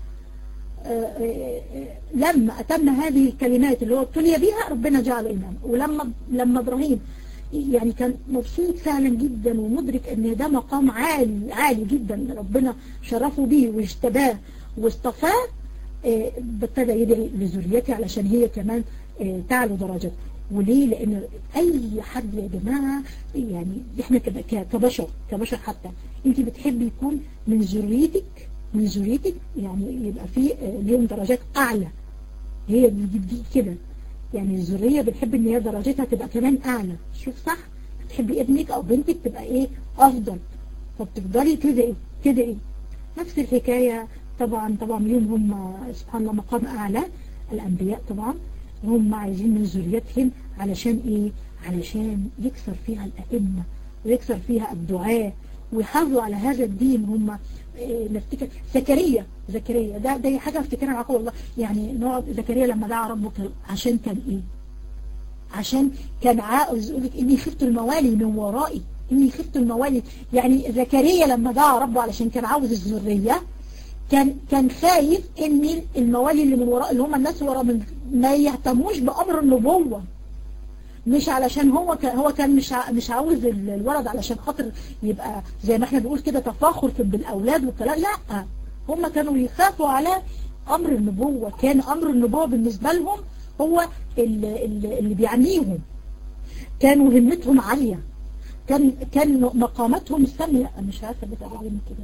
لما أتم هذه الكلمات اللي هو ابتلي بها ربنا جعله إمام ولما لما إبراهيم يعني كان مبسوط فعلا جدا ومدرك ان ده مقام عالي عالي جدا ربنا شرفه به واجتباه واصطفاه ابتدى يدعي لذريته علشان هي كمان تعلو درجته وليه لان اي حد يا جماعة يعني احنا كبشر كبشر حتى انت بتحبي يكون من ذريتك من ذريتك يعني يبقى في ليهم درجات اعلى هي دي, دي كده يعني الذرية بنحب ان هي درجتها تبقى كمان اعلى شوف صح بتحبي ابنك او بنتك تبقى ايه افضل فبتفضلي تدعي تدعي نفس الحكاية طبعا طبعا ليهم هم سبحان الله مقام اعلى الانبياء طبعا هم عايزين من ذريتهم علشان ايه علشان يكسر فيها الائمة ويكسر فيها الدعاء ويحافظوا على هذا الدين هم إيه نفتكر زكريا زكريا ده ده حاجة افتكرها معاكم والله يعني نقعد زكريا لما دعا ربك عشان كان ايه عشان كان عاوز يقول لك اني خفت الموالي من ورائي اني خفت الموالي يعني زكريا لما دعا ربه علشان كان عاوز الذرية كان كان خايف ان الموالي اللي من وراء اللي هم الناس ورا من ما يهتموش بامر النبوة مش علشان هو كان هو كان مش مش عاوز الولد علشان خاطر يبقى زي ما احنا بنقول كده تفاخر بالاولاد والكلام لا هم كانوا يخافوا على امر النبوة كان امر النبوة بالنسبة لهم هو اللي, اللي بيعنيهم كانوا همتهم عالية كان كان مقاماتهم سامية مش عارفة بتقول من كده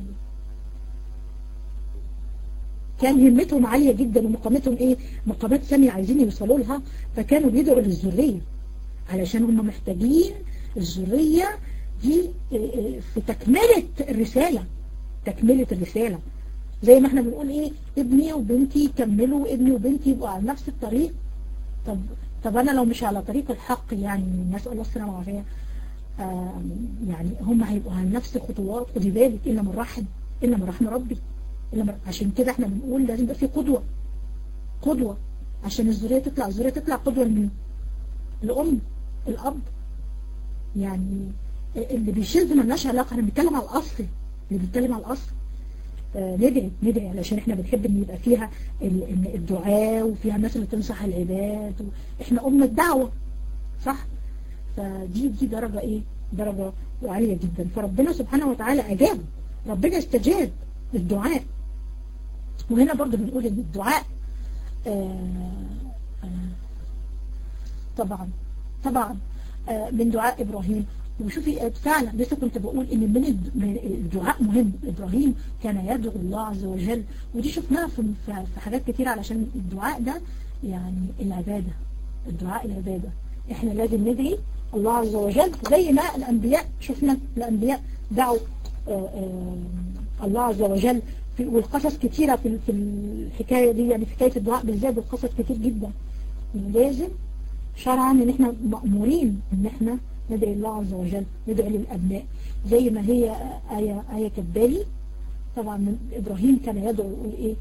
كان همتهم عالية جدا ومقاماتهم ايه مقامات سامية عايزين يوصلوا لها فكانوا بيدعوا للذرية علشان هم محتاجين الذرية دي في تكملة الرسالة تكملة الرسالة زي ما احنا بنقول ايه ابني وبنتي كملوا ابني وبنتي يبقوا على نفس الطريق طب طب انا لو مش على طريق الحق يعني نسأل الله السلامة والعافية يعني هم هيبقوا على نفس الخطوات خدي بالك الا من رحم الا من رحم ربي الا من عشان كده احنا بنقول لازم يبقى في قدوة قدوة عشان الذرية تطلع الذرية تطلع قدوة لمين الام الاب يعني اللي بيشذ ملناش علاقة احنا بنتكلم على الاصل اللي بيتكلم على الاصل آه ندعي ندعي علشان احنا بنحب ان يبقى فيها الدعاء وفيها الناس اللي تنصح العباد احنا ام الدعوة صح فدي دي درجة ايه درجة عالية جدا فربنا سبحانه وتعالى اجاب ربنا استجاب للدعاء وهنا برضو بنقول ان الدعاء آآ آآ طبعا طبعا من دعاء ابراهيم وشوفي فعلا لسه كنت بقول ان من الدعاء مهم ابراهيم كان يدعو الله عز وجل ودي شفناها في في حاجات كتير علشان الدعاء ده يعني العبادة الدعاء العبادة احنا لازم ندعي الله عز وجل زي ما الانبياء شفنا الانبياء دعوا آآ آآ الله عز وجل في والقصص كتيرة في في الحكاية دي يعني في حكاية الدعاء بالذات القصص كتير جدا لازم شرعا ان احنا مأمورين ان احنا ندعي الله عز وجل ندعي للأبناء زي ما هي آية, آية كبالي طبعا من إبراهيم كان يدعو يقول إيه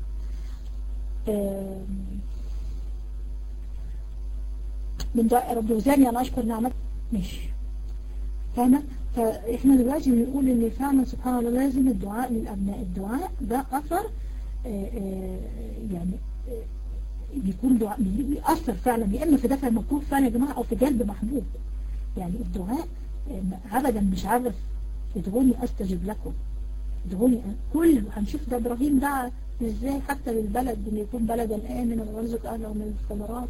من دعاء رب وزاني أنا أشكر نعمت مش فاهمة فإحنا دلوقتي بنقول إن فعلا سبحان الله لازم الدعاء للأبناء الدعاء ده أثر يعني بيكون دعاء بيأثر فعلا يا إما في دفع مكروه فعلا يا جماعة أو في جلب محبوب يعني الدعاء ابدا مش عارف ادعوني استجب لكم ادعوني كل هنشوف ده ابراهيم دعا ازاي حتى للبلد ان يكون بلدا امنا ويرزق اهله من الثمرات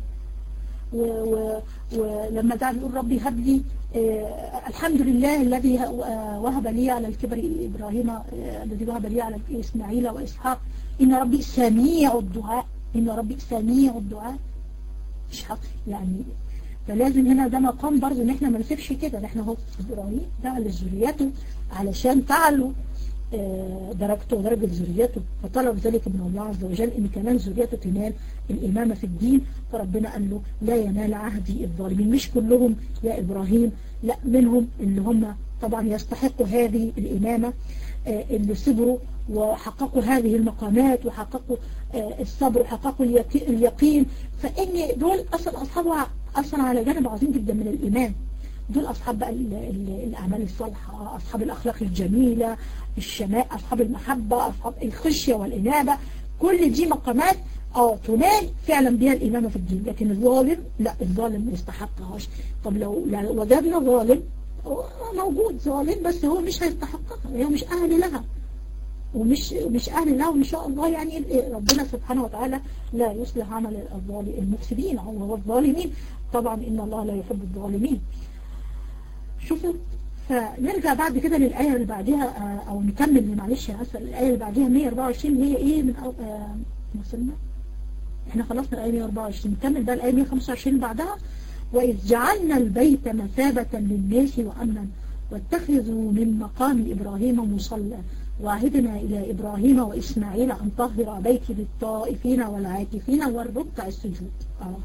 ولما دعا بيقول ربي هب لي آه الحمد لله الذي وهب لي على الكبر ابراهيم آه الذي وهب لي على اسماعيل واسحاق ان ربي سميع الدعاء ان ربي سميع الدعاء مش حق يعني فلازم هنا ده مقام برضه ان احنا ما نسيبش كده ده احنا هو ابراهيم دعا لذريته علشان تعلو درجته ودرجة ذريته فطلب ذلك من الله عز وجل ان كمان ذريته تنال الامامة في الدين فربنا قال له لا ينال عهدي الظالمين مش كلهم يا ابراهيم لا منهم اللي هم طبعا يستحقوا هذه الامامة اللي صبروا وحققوا هذه المقامات وحققوا الصبر وحققوا اليقين فإن دول أصلا أصحابها أصلا على جانب عظيم جدا من الإيمان دول أصحاب بقى الأعمال الصالحة أصحاب الأخلاق الجميلة الشماء أصحاب المحبة أصحاب الخشية والإنابة كل دي مقامات اه تنال فعلا بها الإمامة في الدين لكن الظالم لا الظالم ما يستحقهاش طب لو وجدنا ظالم موجود ظالم بس هو مش هيستحقها هو مش أهل لها ومش مش أهل لها وإن شاء الله يعني ربنا سبحانه وتعالى لا يصلح عمل الظالم المفسدين أو الظالمين طبعا إن الله لا يحب الظالمين شوفوا فنرجع بعد كده للآية اللي بعدها أو نكمل معلش يا أسفل الآية اللي بعدها 124 هي إيه من أو وصلنا احنا خلصنا الآية 124 نكمل بقى الآية 125 بعدها وإذ جعلنا البيت مثابة للناس وأمنا واتخذوا من مقام إبراهيم مصلى وعهدنا إلى إبراهيم وإسماعيل أن طهر بيتي للطائفين والعاكفين والركع السجود آه.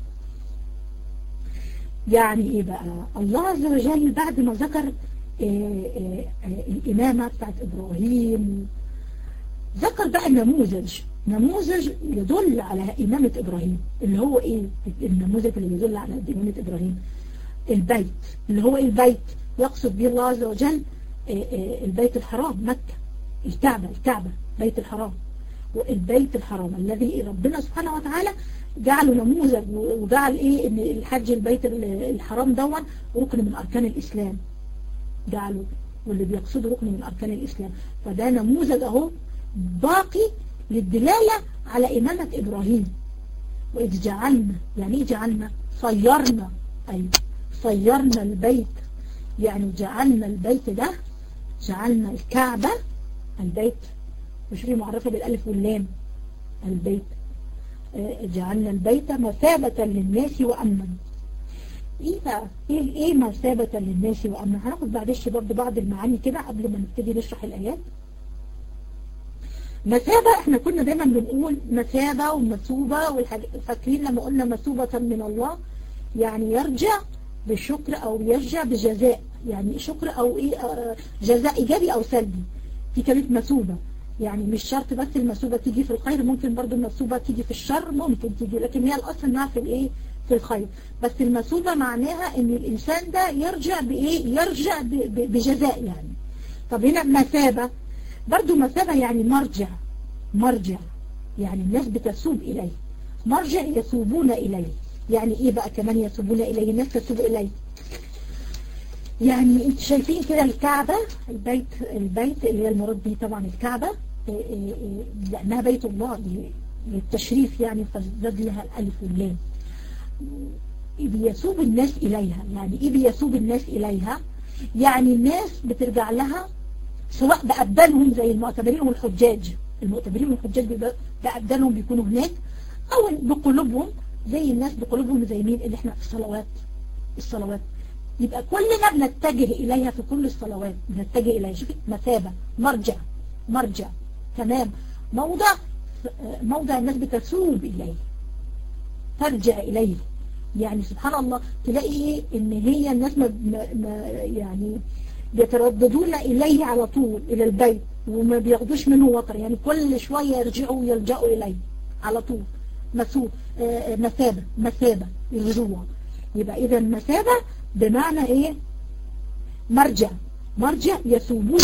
يعني إيه بقى الله عز وجل بعد ما ذكر إيه إيه الإمامة بتاعت إبراهيم ذكر بقى النموذج نموذج يدل على إمامة إبراهيم اللي هو إيه النموذج اللي يدل على إمامة إبراهيم البيت اللي هو إيه البيت يقصد به الله عز وجل إيه البيت الحرام مكة الكعبة الكعبة بيت الحرام والبيت الحرام الذي ربنا سبحانه وتعالى جعله نموذج وجعل ايه ان الحج البيت الحرام دون ركن من اركان الاسلام جعله واللي بيقصد ركن من اركان الاسلام فده نموذج اهو باقي للدلالة على امامة ابراهيم واذ جعلنا يعني ايه جعلنا صيرنا اي صيرنا البيت يعني جعلنا البيت ده جعلنا الكعبة البيت مش فيه معرفة بالالف واللام البيت جعلنا البيت مثابة للناس وأمنا ايه بقى ايه, إيه مثابة للناس وأمنا هناخد بعدش برضه بعض المعاني كده قبل ما نبتدي نشرح الآيات مثابة احنا كنا دايما بنقول مثابة ومثوبة فاكرين لما قلنا مثوبة من الله يعني يرجع بشكر او يرجع بجزاء يعني شكر او ايه جزاء ايجابي او سلبي دي كانت مثوبة يعني مش شرط بس المثوبة تيجي في الخير ممكن برضو المثوبة تيجي في الشر ممكن تيجي لكن هي الأصل انها في الايه في الخير بس المثوبة معناها ان الانسان ده يرجع بايه يرجع بجزاء يعني طب هنا مثابة برضو مثابة يعني مرجع مرجع يعني الناس بتسوب اليه مرجع يسوبون اليه يعني ايه بقى كمان يسوبون اليه الناس تسوب اليه يعني انت شايفين كده الكعبة البيت البيت اللي هي المراد به طبعا الكعبة لأنها بيت الله للتشريف يعني فزاد لها الألف واللام بيسوب الناس إليها يعني إيه بيسوب الناس إليها يعني الناس بترجع لها سواء بأبدانهم زي المعتبرين والحجاج المعتبرين والحجاج بأبدانهم بيكونوا هناك أو بقلوبهم زي الناس بقلوبهم زي مين اللي احنا في الصلوات الصلوات يبقى كلنا بنتجه إليها في كل الصلوات بنتجه إليها شوفي مثابة مرجع مرجع تمام موضع موضع الناس بتسوب إليه ترجع إليه يعني سبحان الله تلاقي ايه ان هي الناس ما ما يعني بيترددون إليه على طول إلى البيت وما بياخدوش منه وطر يعني كل شوية يرجعوا يلجأوا إليه على طول مسوب مثابة مثابة الرجوع يبقى إذا مثابة بمعنى إيه مرجع مرجع يسوبون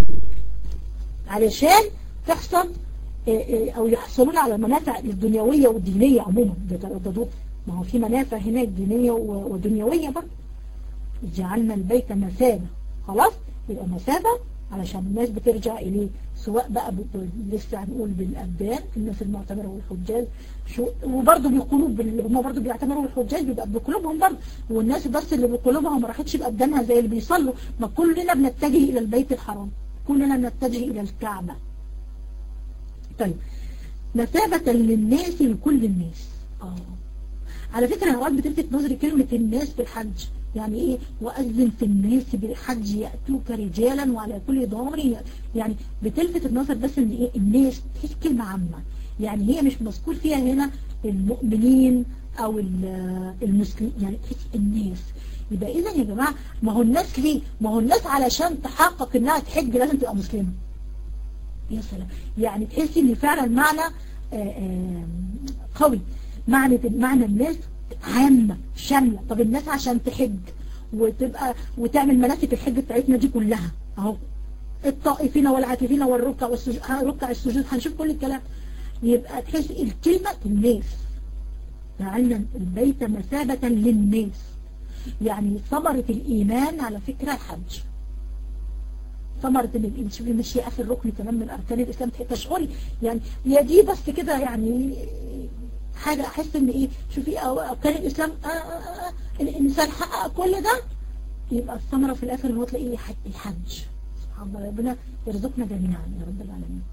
علشان تحصل أو يحصلون على المنافع الدنيوية والدينية عموما بيترددون ما هو في منافع هناك دينية ودنيوية برضه جعلنا البيت مثابة خلاص يبقى مثابة علشان الناس بترجع إليه سواء بقى لسه هنقول بالأبدان الناس المعتبرة والحجاج شو وبرضه بقلوب هم برضه بيعتبروا الحجاج بيبقى بقلوبهم برضه والناس بس اللي بقلوبها ما راحتش بأبدانها زي اللي بيصلوا ما كلنا بنتجه إلى البيت الحرام كلنا بنتجه إلى الكعبة طيب مثابة للناس لكل الناس آه. على فكرة أنا أوقات بتلفت نظري كلمة الناس في الحج يعني ايه وأذن في الناس بالحج يأتوك رجالا وعلى كل ضامر يعني بتلفت النظر بس ان ايه الناس تحس كلمة عامة يعني هي مش مذكور فيها هنا المؤمنين او المسلمين يعني تحس الناس يبقى اذا يا جماعة ما هو الناس ليه ما هو الناس علشان تحقق انها تحج لازم تبقى مسلمة يا سلام يعني تحسي ان فعلا معنى قوي معنى معنى الناس عامة شاملة طب الناس عشان تحج وتبقى وتعمل مناسك الحج بتاعتنا دي كلها اهو الطائفين والعاكفين والركع والسجود ركع السجود هنشوف كل الكلام يبقى تحس الكلمة الناس جعلنا البيت مثابة للناس يعني ثمرة الإيمان على فكرة الحج ثمرة الإيمان شوفي مش هي آخر ركن كمان من أركان الإسلام تشعري يعني يا دي بس كده يعني حاجة أحس إن إيه شوفي أركان الإسلام آه آه آه الإنسان حقق كل ده يبقى الثمرة في الآخر هو تلاقيه الحج سبحان الله ربنا يرزقنا جميعا يا رب العالمين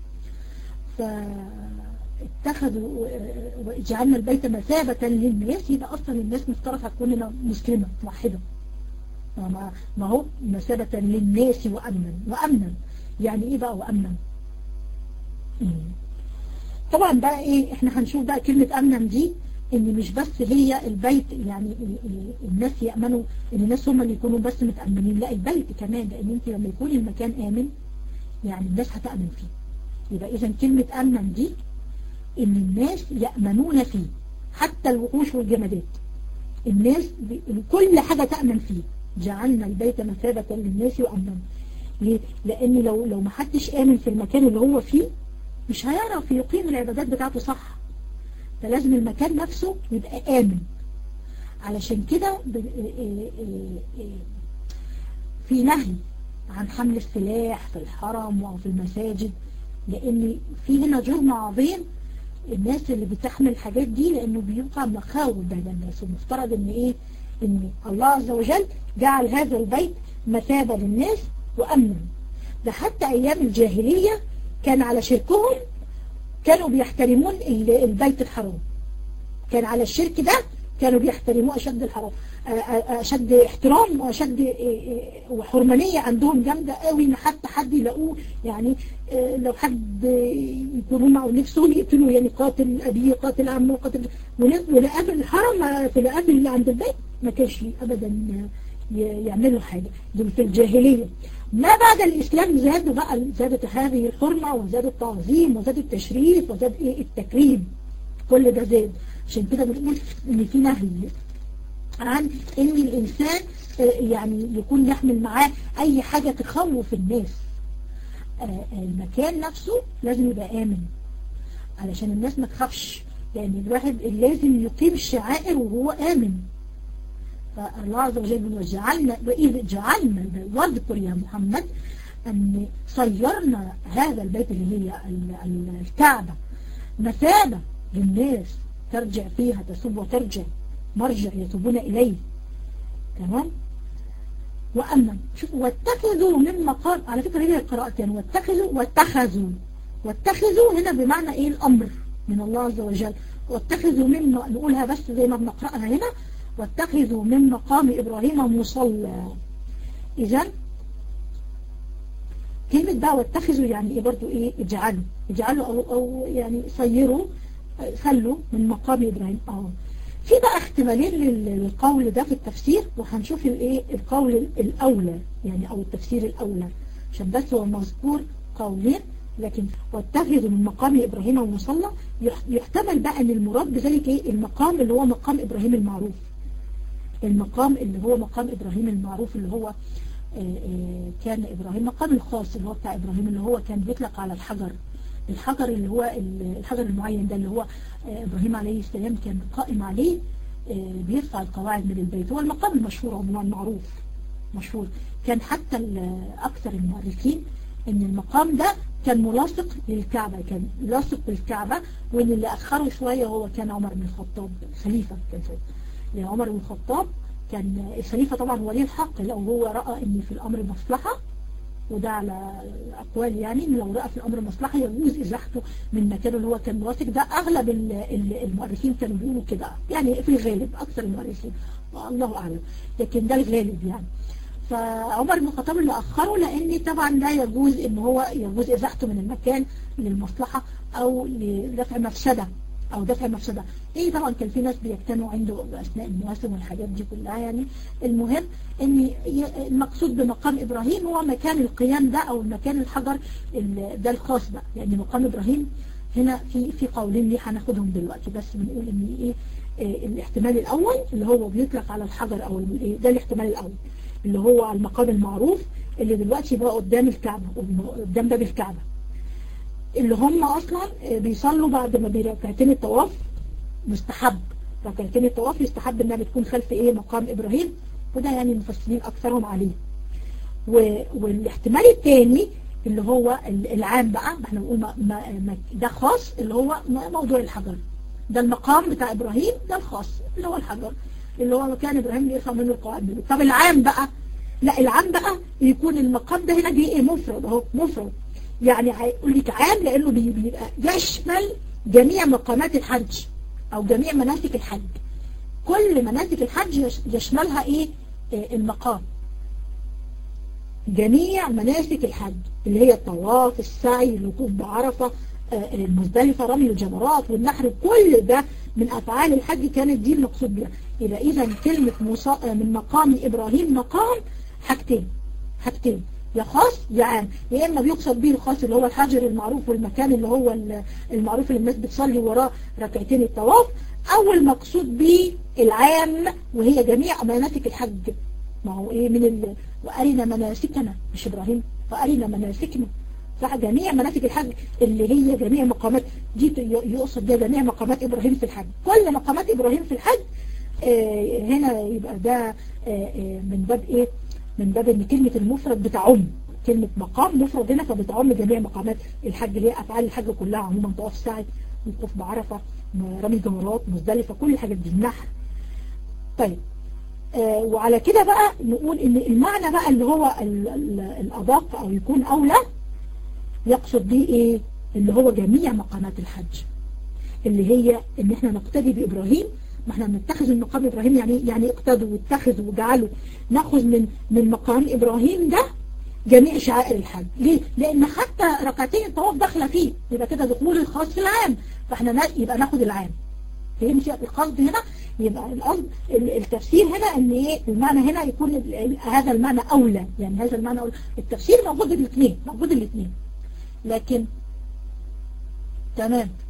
فاتخذوا وجعلنا البيت مثابة للناس يبقى أصلا الناس مفترض هتكون مسلمة موحدة ما هو مثابة للناس وأمنا وأمنا يعني إيه بقى وأمنا طبعا بقى إيه إحنا هنشوف بقى كلمة أمنا دي ان مش بس هي البيت يعني الناس يأمنوا ان الناس هم اللي يكونوا بس متأمنين لا البيت كمان لان انت لما يكون المكان آمن يعني الناس هتأمن فيه يبقى اذا كلمة أمن دي ان الناس يأمنون فيه حتى الوحوش والجمادات الناس كل حاجة تأمن فيه جعلنا البيت مثابة للناس وأمنا ليه؟ لان لو لو ما حدش آمن في المكان اللي هو فيه مش هيعرف يقيم العبادات بتاعته صح فلازم المكان نفسه يبقى آمن علشان كده في نهي عن حمل السلاح في الحرم أو في المساجد لأن في هنا جرم عظيم الناس اللي بتحمل الحاجات دي لأنه بيوقع مخاوف بين الناس ومفترض ان ايه ان الله عز وجل جعل هذا البيت مثابة للناس وأمنا ده حتى أيام الجاهلية كان على شركهم كانوا بيحترمون البيت الحرام كان على الشرك ده كانوا بيحترموه أشد الحرام أشد احترام وأشد وحرمانية عندهم جامدة قوي إن حتى حد يلاقوه يعني لو حد يكونوا معه نفسهم يقتلوا يعني قاتل أبيه قاتل عمه قاتل ولقابل الحرم في القابل اللي عند البيت ما كانش أبدا يعملوا حاجة دول في الجاهلية ما بعد الإسلام زادوا بقى زادت هذه الحرمة وزاد التعظيم وزاد التشريف وزاد إيه التكريم كل ده زاد عشان كده بنقول إن في نهي عن إن الإنسان يعني يكون يحمل معاه أي حاجة تخوف الناس المكان نفسه لازم يبقى آمن علشان الناس ما تخافش لأن الواحد لازم يقيم الشعائر وهو آمن فالله عز وجل وجعلنا وإذ جعلنا واذكر يا محمد أن صيرنا هذا البيت اللي هي الكعبة مثابة للناس ترجع فيها تسب وترجع مرجع يتوبون إليه تمام وأما شوف واتخذوا من مقام على فكرة هي القراءتين يعني واتخذوا واتخذوا واتخذوا هنا بمعنى ايه الأمر من الله عز وجل واتخذوا من نقولها بس زي ما بنقرأها هنا واتخذوا من مقام إبراهيم مصلى إذا كلمة بقى واتخذوا يعني ايه برضو ايه اجعلوا اجعلوا أو, أو يعني صيروا خلوا من مقام إبراهيم اه في بقى احتمالين للقول ده في التفسير وهنشوف الايه القول الأولى يعني أو التفسير الأولى عشان بس هو مذكور قولين لكن واتخذوا من مقام إبراهيم ومصلى يحتمل بقى ان المراد بذلك ايه المقام اللي هو مقام إبراهيم المعروف المقام اللي هو مقام إبراهيم المعروف اللي هو آه، آه، كان إبراهيم مقام الخاص اللي هو بتاع إبراهيم اللي هو كان بيطلق على الحجر الحجر اللي هو الحجر المعين ده اللي هو آه، إبراهيم عليه السلام كان قائم عليه بيرفع القواعد من البيت هو المقام المشهور عموما المعروف مشهور كان حتى أكثر المؤرخين ان المقام ده كان ملاصق للكعبة كان لاصق بالكعبة وان اللي أخره شوية هو كان عمر بن الخطاب خليفة كان عمر بن الخطاب كان الخليفة طبعا ولي الحق لو هو رأى ان في الامر مصلحة وده على اقوال يعني ان لو رأى في الامر مصلحة يجوز ازاحته من مكانه اللي هو كان واثق ده اغلب المؤرخين كانوا بيقولوا كده يعني في الغالب اكثر المؤرخين الله اعلم لكن ده الغالب يعني فعمر بن الخطاب اللي اخره لان طبعا لا يجوز ان هو يجوز ازاحته من المكان للمصلحة او لدفع مفسدة او دفع مفسدة ايه طبعا كان في ناس بيجتمعوا عنده اثناء المواسم والحاجات دي كلها يعني المهم ان المقصود بمقام ابراهيم هو مكان القيام ده او مكان الحجر ده الخاص بقى يعني مقام ابراهيم هنا في في قولين ليه هناخدهم دلوقتي بس بنقول ان ايه, إيه الاحتمال الاول اللي هو بيطلق على الحجر او ايه ده الاحتمال الاول اللي هو المقام المعروف اللي دلوقتي بقى قدام الكعبة قدام باب الكعبة اللي هم اصلا بيصلوا بعد ما بركعتين الطواف مستحب ركعتين الطواف يستحب انها بتكون خلف ايه مقام ابراهيم وده يعني المفسرين اكثرهم عليه والاحتمال الثاني اللي هو العام بقى احنا بنقول ده خاص اللي هو موضوع الحجر ده المقام بتاع ابراهيم ده الخاص اللي هو الحجر اللي هو مكان ابراهيم يرفع منه القواعد طب العام بقى لا العام بقى يكون المقام ده هنا جه ايه مفرد اهو مفرد يعني هيقول لك عام لانه بيبقى يشمل جميع مقامات الحج او جميع مناسك الحج كل مناسك الحج يشملها ايه آه، المقام جميع مناسك الحج اللي هي الطواف السعي الوقوف بعرفة آه، المزدلفة رمي الجمرات والنحر كل ده من أفعال الحج كانت دي المقصود بها يبقى إذا كلمة آه، من مقام إبراهيم مقام حاجتين حاجتين يا خاص يا عام يا إما بيقصد به الخاص اللي هو الحجر المعروف والمكان اللي هو المعروف اللي الناس بتصلي وراه ركعتين الطواف أو المقصود به العام وهي جميع مناسك الحج ما هو إيه من ال... وأرنا مناسكنا مش إبراهيم وأرنا مناسكنا صح جميع مناسك الحج اللي هي جميع مقامات دي يقصد بها جميع مقامات إبراهيم في الحج كل مقامات إبراهيم في الحج آه هنا يبقى ده آه آه من باب إيه من باب ان كلمة المفرد بتعم كلمة مقام مفرد هنا فبتعم جميع مقامات الحج اللي هي افعال الحج كلها عموما طواف سعي وقوف بعرفة رمي جمرات مزدلفة كل الحاجات دي النحر طيب آه وعلى كده بقى نقول ان المعنى بقى اللي هو الادق او يكون اولى يقصد بيه ايه اللي هو جميع مقامات الحج اللي هي ان احنا نقتدي بابراهيم ما احنا بنتخذ المقام إبراهيم يعني يعني اقتدوا واتخذوا وجعلوا ناخذ من من مقام إبراهيم ده جميع شعائر الحج ليه؟ لأن حتى ركعتين الطواف داخله فيه يبقى كده دخول الخاص في العام فاحنا يبقى ناخد العام فهمت القصد هنا يبقى القصد التفسير هنا ان ايه المعنى هنا يكون هذا المعنى اولى يعني هذا المعنى أولى. التفسير موجود الاثنين موجود الاثنين لكن تمام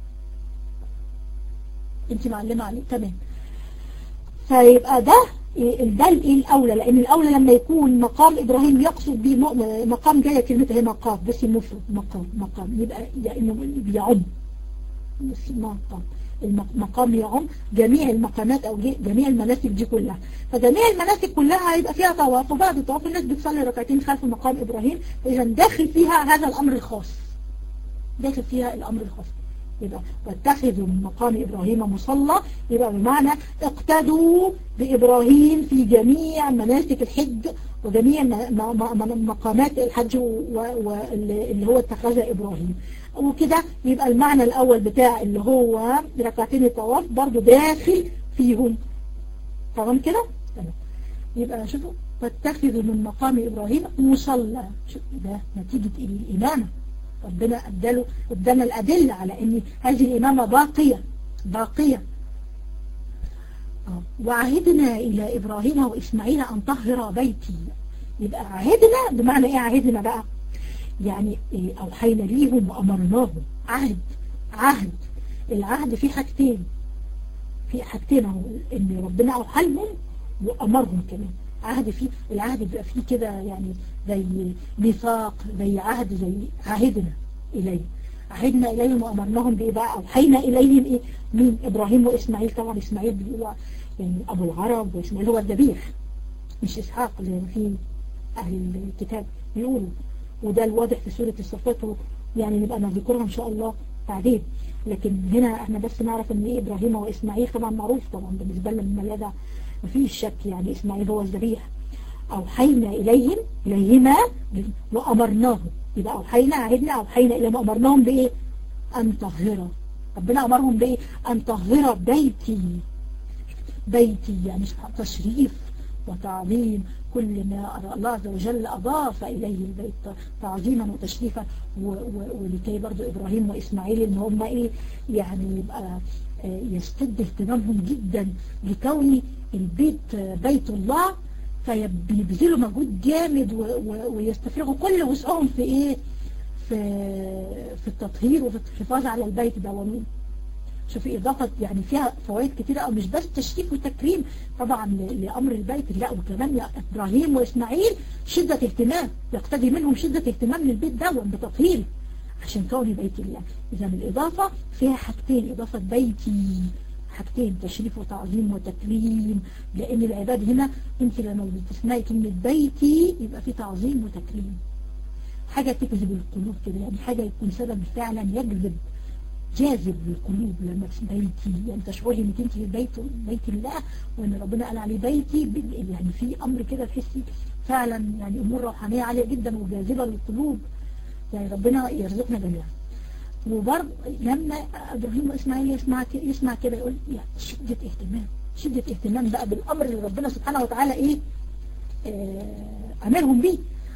انت معلمة عليه تمام فيبقى ده ده الايه الاولى لان الاولى لما يكون مقام ابراهيم يقصد به مقام جايه كلمتها هي مقام بس مفرد مقام مقام يبقى لانه بيعم بس مقام المقام يعم جميع المقامات او جميع المناسك دي كلها فجميع المناسك كلها هيبقى فيها طواف وبعد الطواف الناس بتصلي ركعتين خلف مقام ابراهيم اذا داخل فيها هذا الامر الخاص داخل فيها الامر الخاص يبقى واتخذوا من مقام إبراهيم مصلى يبقى بمعنى اقتدوا بإبراهيم في جميع مناسك الحج وجميع مقامات الحج واللي هو اتخذها إبراهيم وكده يبقى المعنى الأول بتاع اللي هو ركعتين الطواف برضو داخل فيهم تمام كده يبقى شوفوا واتخذوا من مقام إبراهيم مصلى ده نتيجة الإمامة ربنا اداله ادانا الأدلة على ان هذه الإمامة باقية باقية وعهدنا إلى إبراهيم وإسماعيل أن طهر بيتي يبقى عهدنا بمعنى إيه عهدنا بقى يعني إيه أوحينا ليهم وأمرناهم عهد عهد العهد فيه حاجتين في حاجتين اهو ان ربنا اوحى لهم وامرهم كمان عهد فيه العهد بيبقى فيه كده يعني زي ميثاق زي عهد زي عهدنا إليه عهدنا إليهم وأمرناهم بإيه بقى أوحينا إليهم إيه من إبراهيم وإسماعيل طبعا إسماعيل هو يعني أبو العرب وإسماعيل هو الذبيح مش إسحاق اللي في أهل الكتاب بيقولوا وده الواضح في سورة الصفات يعني نبقى نذكرها إن شاء الله بعدين لكن هنا احنا بس نعرف ان ايه ابراهيم واسماعيل طبعا معروف طبعا بالنسبه لنا من الذي مفيش شك يعني اسماعيل هو الذبيح أوحينا إليهم إليهما وأمرناهم يبقى أوحينا عهدنا أوحينا إليهم أمرناهم بإيه أن طهر ربنا أمرهم بإيه أن طهر بيتي بيتي يعني تشريف وتعظيم كل ما الله عز وجل أضاف إليه البيت تعظيما وتشريفا ولكي برضو إبراهيم وإسماعيل إن هم إيه يعني يبقى يستد اهتمامهم جدا لكون البيت بيت الله فبيبذلوا مجهود جامد ويستفرغوا كل وسعهم في ايه في في التطهير وفي الحفاظ على البيت ده شوفي إضافة يعني فيها فوائد كتيرة أو مش بس تشريف وتكريم طبعا لأمر البيت لا وكمان يا إبراهيم وإسماعيل شدة اهتمام يقتدي منهم شدة اهتمام للبيت ده بتطهيره عشان كون بيت الله إذا الإضافة فيها حاجتين إضافة بيتي حاجتين تشريف وتعظيم وتكريم لأن العباد هنا انت لما بتسمعي كلمة بيتي يبقى في تعظيم وتكريم حاجة تجذب القلوب كده يعني حاجة يكون سبب فعلا يجذب جاذب للقلوب لما بيتي يعني تشعري انك انت في بيت بيت الله وان ربنا قال عليه بيتي يعني في امر كده تحسي فعلا يعني امور روحانيه عاليه جدا وجاذبه للقلوب يعني ربنا يرزقنا جميعا وبرضه لما ابراهيم واسماعيل يسمع يسمع كده يقول يعني شدة اهتمام شدة اهتمام بقى بالامر اللي ربنا سبحانه وتعالى ايه آه امرهم بيه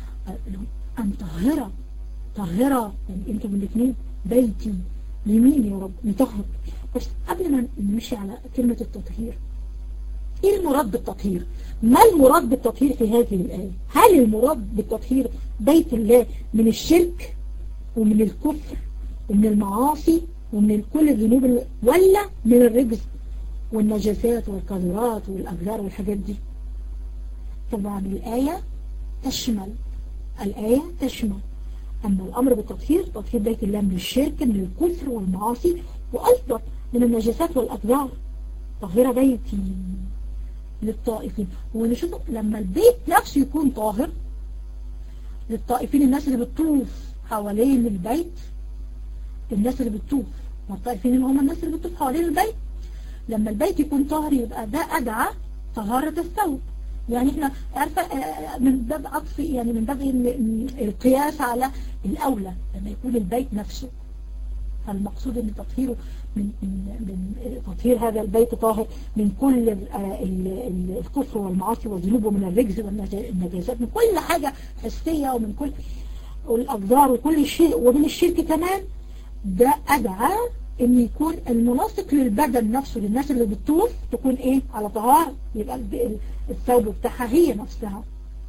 ان طهرة طهرة يعني انتم الاثنين بيتي لمين يا رب نطهر بس قبل ما نمشي على كلمة التطهير ايه المراد بالتطهير ما المراد بالتطهير في هذه الآية هل المراد بالتطهير بيت الله من الشرك ومن الكفر ومن المعاصي ومن كل الذنوب ولا من الرجز والنجاسات والقذرات والأبذار والحاجات دي طبعا الآية تشمل الآية تشمل أن الأمر بالتطهير تطهير بيت الله من الشرك من الكفر والمعاصي وأيضا من النجاسات والأبذار طهير بيتي للطائفين ونشوف لما البيت نفسه يكون طاهر للطائفين الناس اللي بتطوف حوالين البيت الناس اللي بتطوف والطائفين اللي هم الناس اللي بتطوف حوالين البيت لما البيت يكون طاهر يبقى ده أدعى طهارة الثوب يعني احنا عارفة من باب عطف يعني من باب القياس على الأولى لما يكون البيت نفسه فالمقصود ان تطهيره من, من تطهير هذا البيت طاهر من كل الكفر والمعاصي والذنوب ومن الرجز والنجاسات من كل حاجة حسية ومن كل الأقدار وكل شيء ومن الشرك كمان ده أدعى ان يكون المناسق للبدن نفسه للناس اللي بتطوف تكون ايه على طهارة يبقى الثوب بتاعها هي نفسها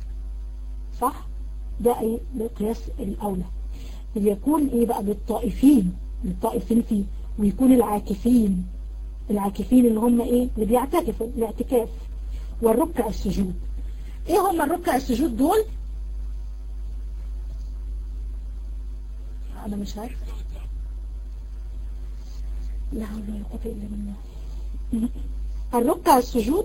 صح ده ايه بالقياس الاولى يكون ايه بقى للطائفين للطائفين فيه ويكون العاكفين العاكفين اللي هم ايه اللي بيعتكفوا الاعتكاف والركع السجود ايه هم الركع السجود دول انا مش عارفه لا حول ولا قوة إلا بالله الركع السجود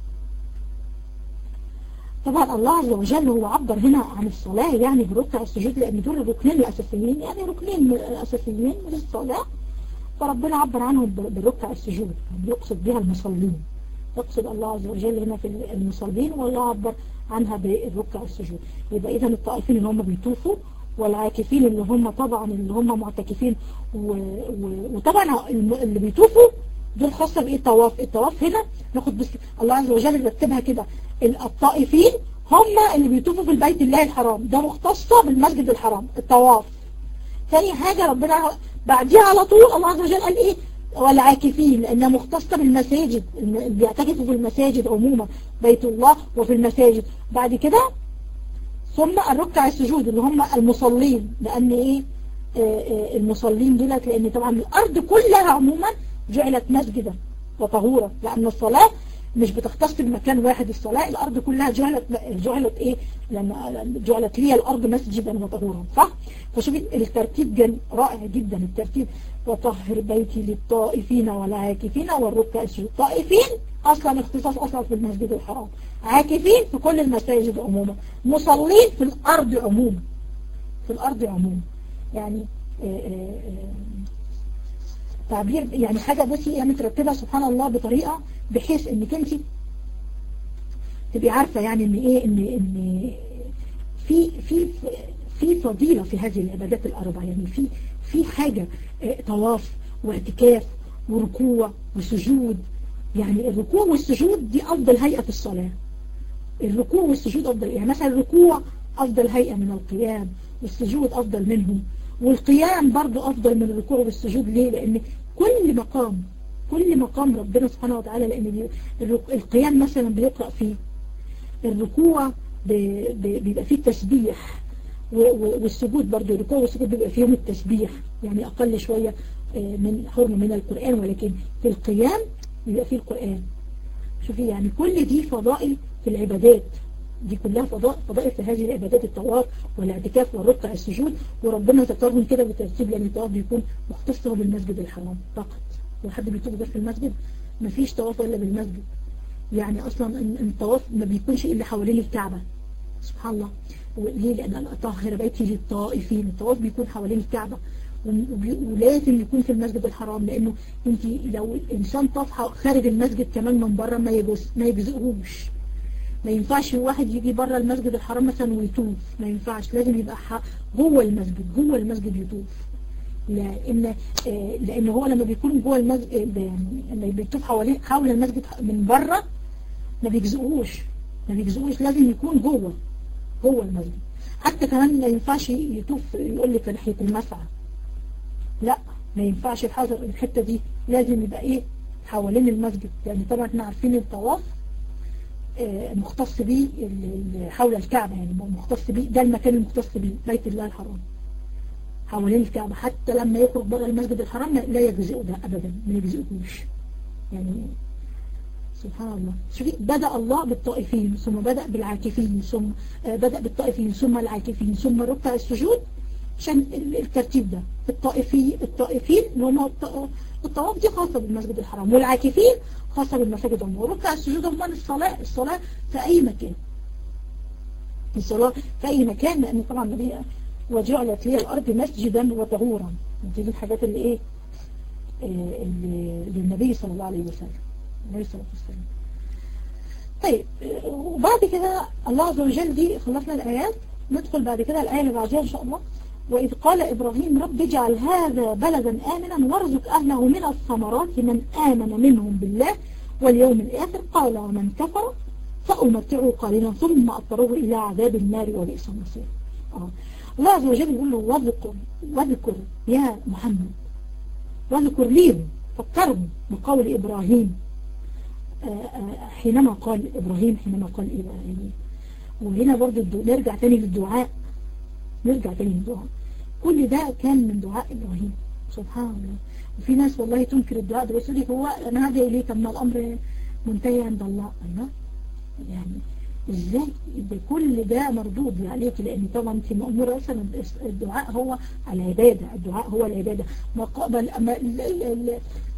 طبعا الله عز وجل هو عبر هنا عن الصلاة يعني بركع السجود لأن دول الركنين الأساسيين يعني ركنين أساسيين للصلاة فربنا عبر عنهم بالركع السجود يقصد بها المصلين يقصد الله عز وجل هنا في المصلين والله عبر عنها بالركع السجود يبقى إذا الطائفين اللي هم بيطوفوا والعاكفين اللي هم طبعا اللي هم معتكفين وطبعا اللي بيطوفوا دول خاصة بإيه الطواف الطواف هنا ناخد بس الله عز وجل رتبها كده الطائفين هم اللي بيطوفوا في البيت الله الحرام ده مختصة بالمسجد الحرام الطواف ثاني حاجة ربنا بعديها على طول الله عز وجل قال ايه والعاكفين لانها مختصة بالمساجد اللي بيعتكفوا في المساجد عموما بيت الله وفي المساجد بعد كده ثم الركع السجود اللي هم المصلين لان ايه آه، آه، المصلين دولت لان طبعا الارض كلها عموما جعلت مسجدا وطهورا لان الصلاة مش بتختص بمكان واحد الصلاة الأرض كلها جعلت جعلت إيه لما جعلت لي الأرض مسجدا وطهورا صح فشوفي الترتيب جن رائع جدا الترتيب وطهر بيتي للطائفين والعاكفين والركع السجود طائفين أصلا اختصاص أصلا في المسجد الحرام عاكفين في كل المساجد عموما مصلين في الأرض عموما في الأرض عموما يعني آآ آه، آآ آه، آه، تعبير يعني حاجة بصي هي مترتبة سبحان الله بطريقة بحيث انك انت تبقي عارفة يعني ان ايه ان ان في في في فضيلة في هذه العبادات الأربعة يعني في في حاجة آه، طواف واعتكاف وركوع وسجود يعني الركوع والسجود دي أفضل هيئة في الصلاة الركوع والسجود أفضل يعني مثلا الركوع أفضل هيئة من القيام والسجود أفضل منهم والقيام برضو أفضل من الركوع والسجود ليه لأن كل مقام كل مقام ربنا سبحانه وتعالى لأن القيام مثلا بيقرأ فيه الركوع بيبقى فيه التسبيح والسجود برضو الركوع والسجود بيبقى فيهم التسبيح يعني أقل شوية آه، من حرم من القرآن ولكن في القيام بيبقى فيه القرآن شوفي يعني كل دي فضائل في العبادات دي كلها فضائل في هذه العبادات الطواف والاعتكاف والركع السجود وربنا ذكرهم كده بالترتيب لأن الطواف بيكون مختص بالمسجد الحرام فقط وحد بيطوف غير في المسجد مفيش طواف إلا بالمسجد يعني أصلا الطواف ما بيكونش إلا حوالين الكعبة سبحان الله ليه لأن أطهر بيتي للطائفين الطواف بيكون حوالين الكعبة ولازم يكون في المسجد الحرام لأنه انت لو الإنسان طاف خارج المسجد كمان من بره ما يجوز ما يجزئهوش ما ينفعش واحد يجي بره المسجد الحرام مثلا ويطوف ما ينفعش لازم يبقى جوه المسجد جوه المسجد يطوف لان آه، لان هو لما بيكون جوه المسجد آه، لما بيطوف حوالين حول المسجد من بره ما بيجزئوش ما بيجزئوش لازم يكون جوه جوه المسجد حتى كمان ما ينفعش يطوف يقول لك ناحيه المسعى لا ما ينفعش الحذر الحته دي لازم يبقى ايه حوالين المسجد يعني طبعا احنا عارفين الطواف آه، مختص به حول الكعبة يعني مختص به ده المكان المختص به بيت الله الحرام حوالين الكعبة حتى لما يخرج بره المسجد الحرام لا يجزئه ده أبدا ما يجزئهوش يعني سبحان الله شوفي بدأ الله بالطائفين ثم بدأ بالعاكفين ثم آه، بدأ بالطائفين ثم العاكفين ثم ركع السجود عشان الترتيب ده الطائفين الطائفين اللي هم الطواف دي خاصة بالمسجد الحرام والعاكفين خاصة بالمساجد عموما وركع السجود عموما الصلاة الصلاة في أي مكان الصلاة في أي مكان لأن طبعا النبي وجعلت لي الأرض مسجدا وطهورا دي الحاجات اللي إيه آه، اللي للنبي صلى الله عليه وسلم عليه الصلاة والسلام طيب وبعد كده الله عز وجل دي خلصنا الآيات ندخل بعد كده الآية اللي بعدها إن شاء الله وإذ قال إبراهيم رب اجعل هذا بلدا آمنا وارزق أهله من الثمرات من آمن منهم بالله واليوم الآخر قال ومن كفر فأمتعه قليلا ثم أضطروه إلى عذاب النار وليس المصير آه. الله عز وجل يقول له واذكر واذكر يا محمد واذكر لي فكرهم بقول إبراهيم آه، آه، حينما قال إبراهيم حينما قال إبراهيم وهنا برضو نرجع تاني للدعاء نرجع تاني للدعاء كل ده كان من دعاء إبراهيم سبحان الله وفي ناس والله تنكر الدعاء ده بس لي هو أنا هذا إليه طب ما الأمر منتهي عند الله الله يعني ازاي ده كل ده مردود عليك لان طبعا انت مأمورة اصلا الدعاء هو العبادة الدعاء هو العبادة ما قبل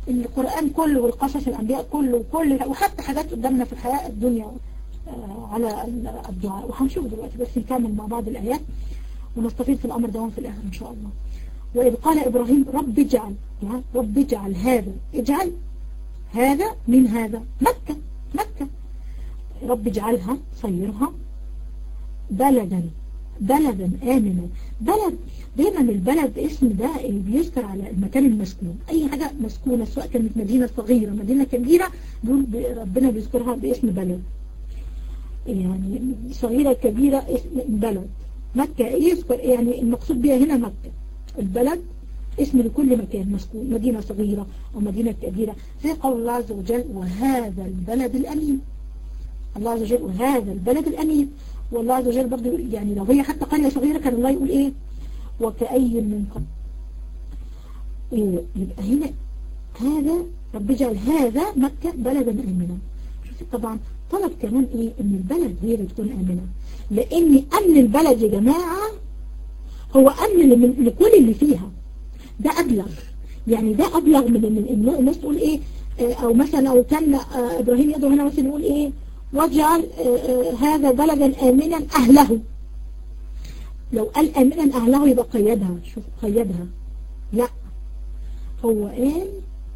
القرآن كله والقصص الأنبياء كله وكل وحتى حاجات قدامنا في الحياة الدنيا آه، على الدعاء وهنشوف دلوقتي بس نكمل مع بعض الآيات ونستفيد في الأمر دوام في الآخر إن شاء الله وإذ قال إبراهيم رب اجعل رب اجعل هذا اجعل هذا من هذا مكة مكة رب اجعلها صيرها بلدا بلدا آمنا بلد دايما البلد اسم ده اللي بيذكر على المكان المسكون أي حاجة مسكونة سواء كانت مدينة صغيرة مدينة كبيرة دول ربنا بيذكرها باسم بلد يعني صغيرة كبيرة اسم بلد مكة يذكر يعني المقصود بها هنا مكة البلد اسم لكل مكان مسكون مدينة صغيرة أو مدينة كبيرة زي قول الله عز وجل وهذا البلد الأمين الله عز وجل وهذا البلد الأمين والله عز وجل برضه يعني لو هي حتى قرية صغيرة كان الله يقول إيه وكأي من قبل إيه يبقى هنا هذا رب اجعل هذا مكة بلدا آمنا طبعا طلب كمان إيه إن البلد هي اللي تكون آمنة لأن أمن البلد يا جماعة هو أمن لكل اللي فيها ده أبلغ يعني ده أبلغ من من الناس تقول إيه أو مثلا لو كان إبراهيم يدعو هنا مثلا يقول إيه واجعل هذا بلدا آمنا أهله لو قال آمنا أهله يبقى قيدها شوف قيدها لا هو قال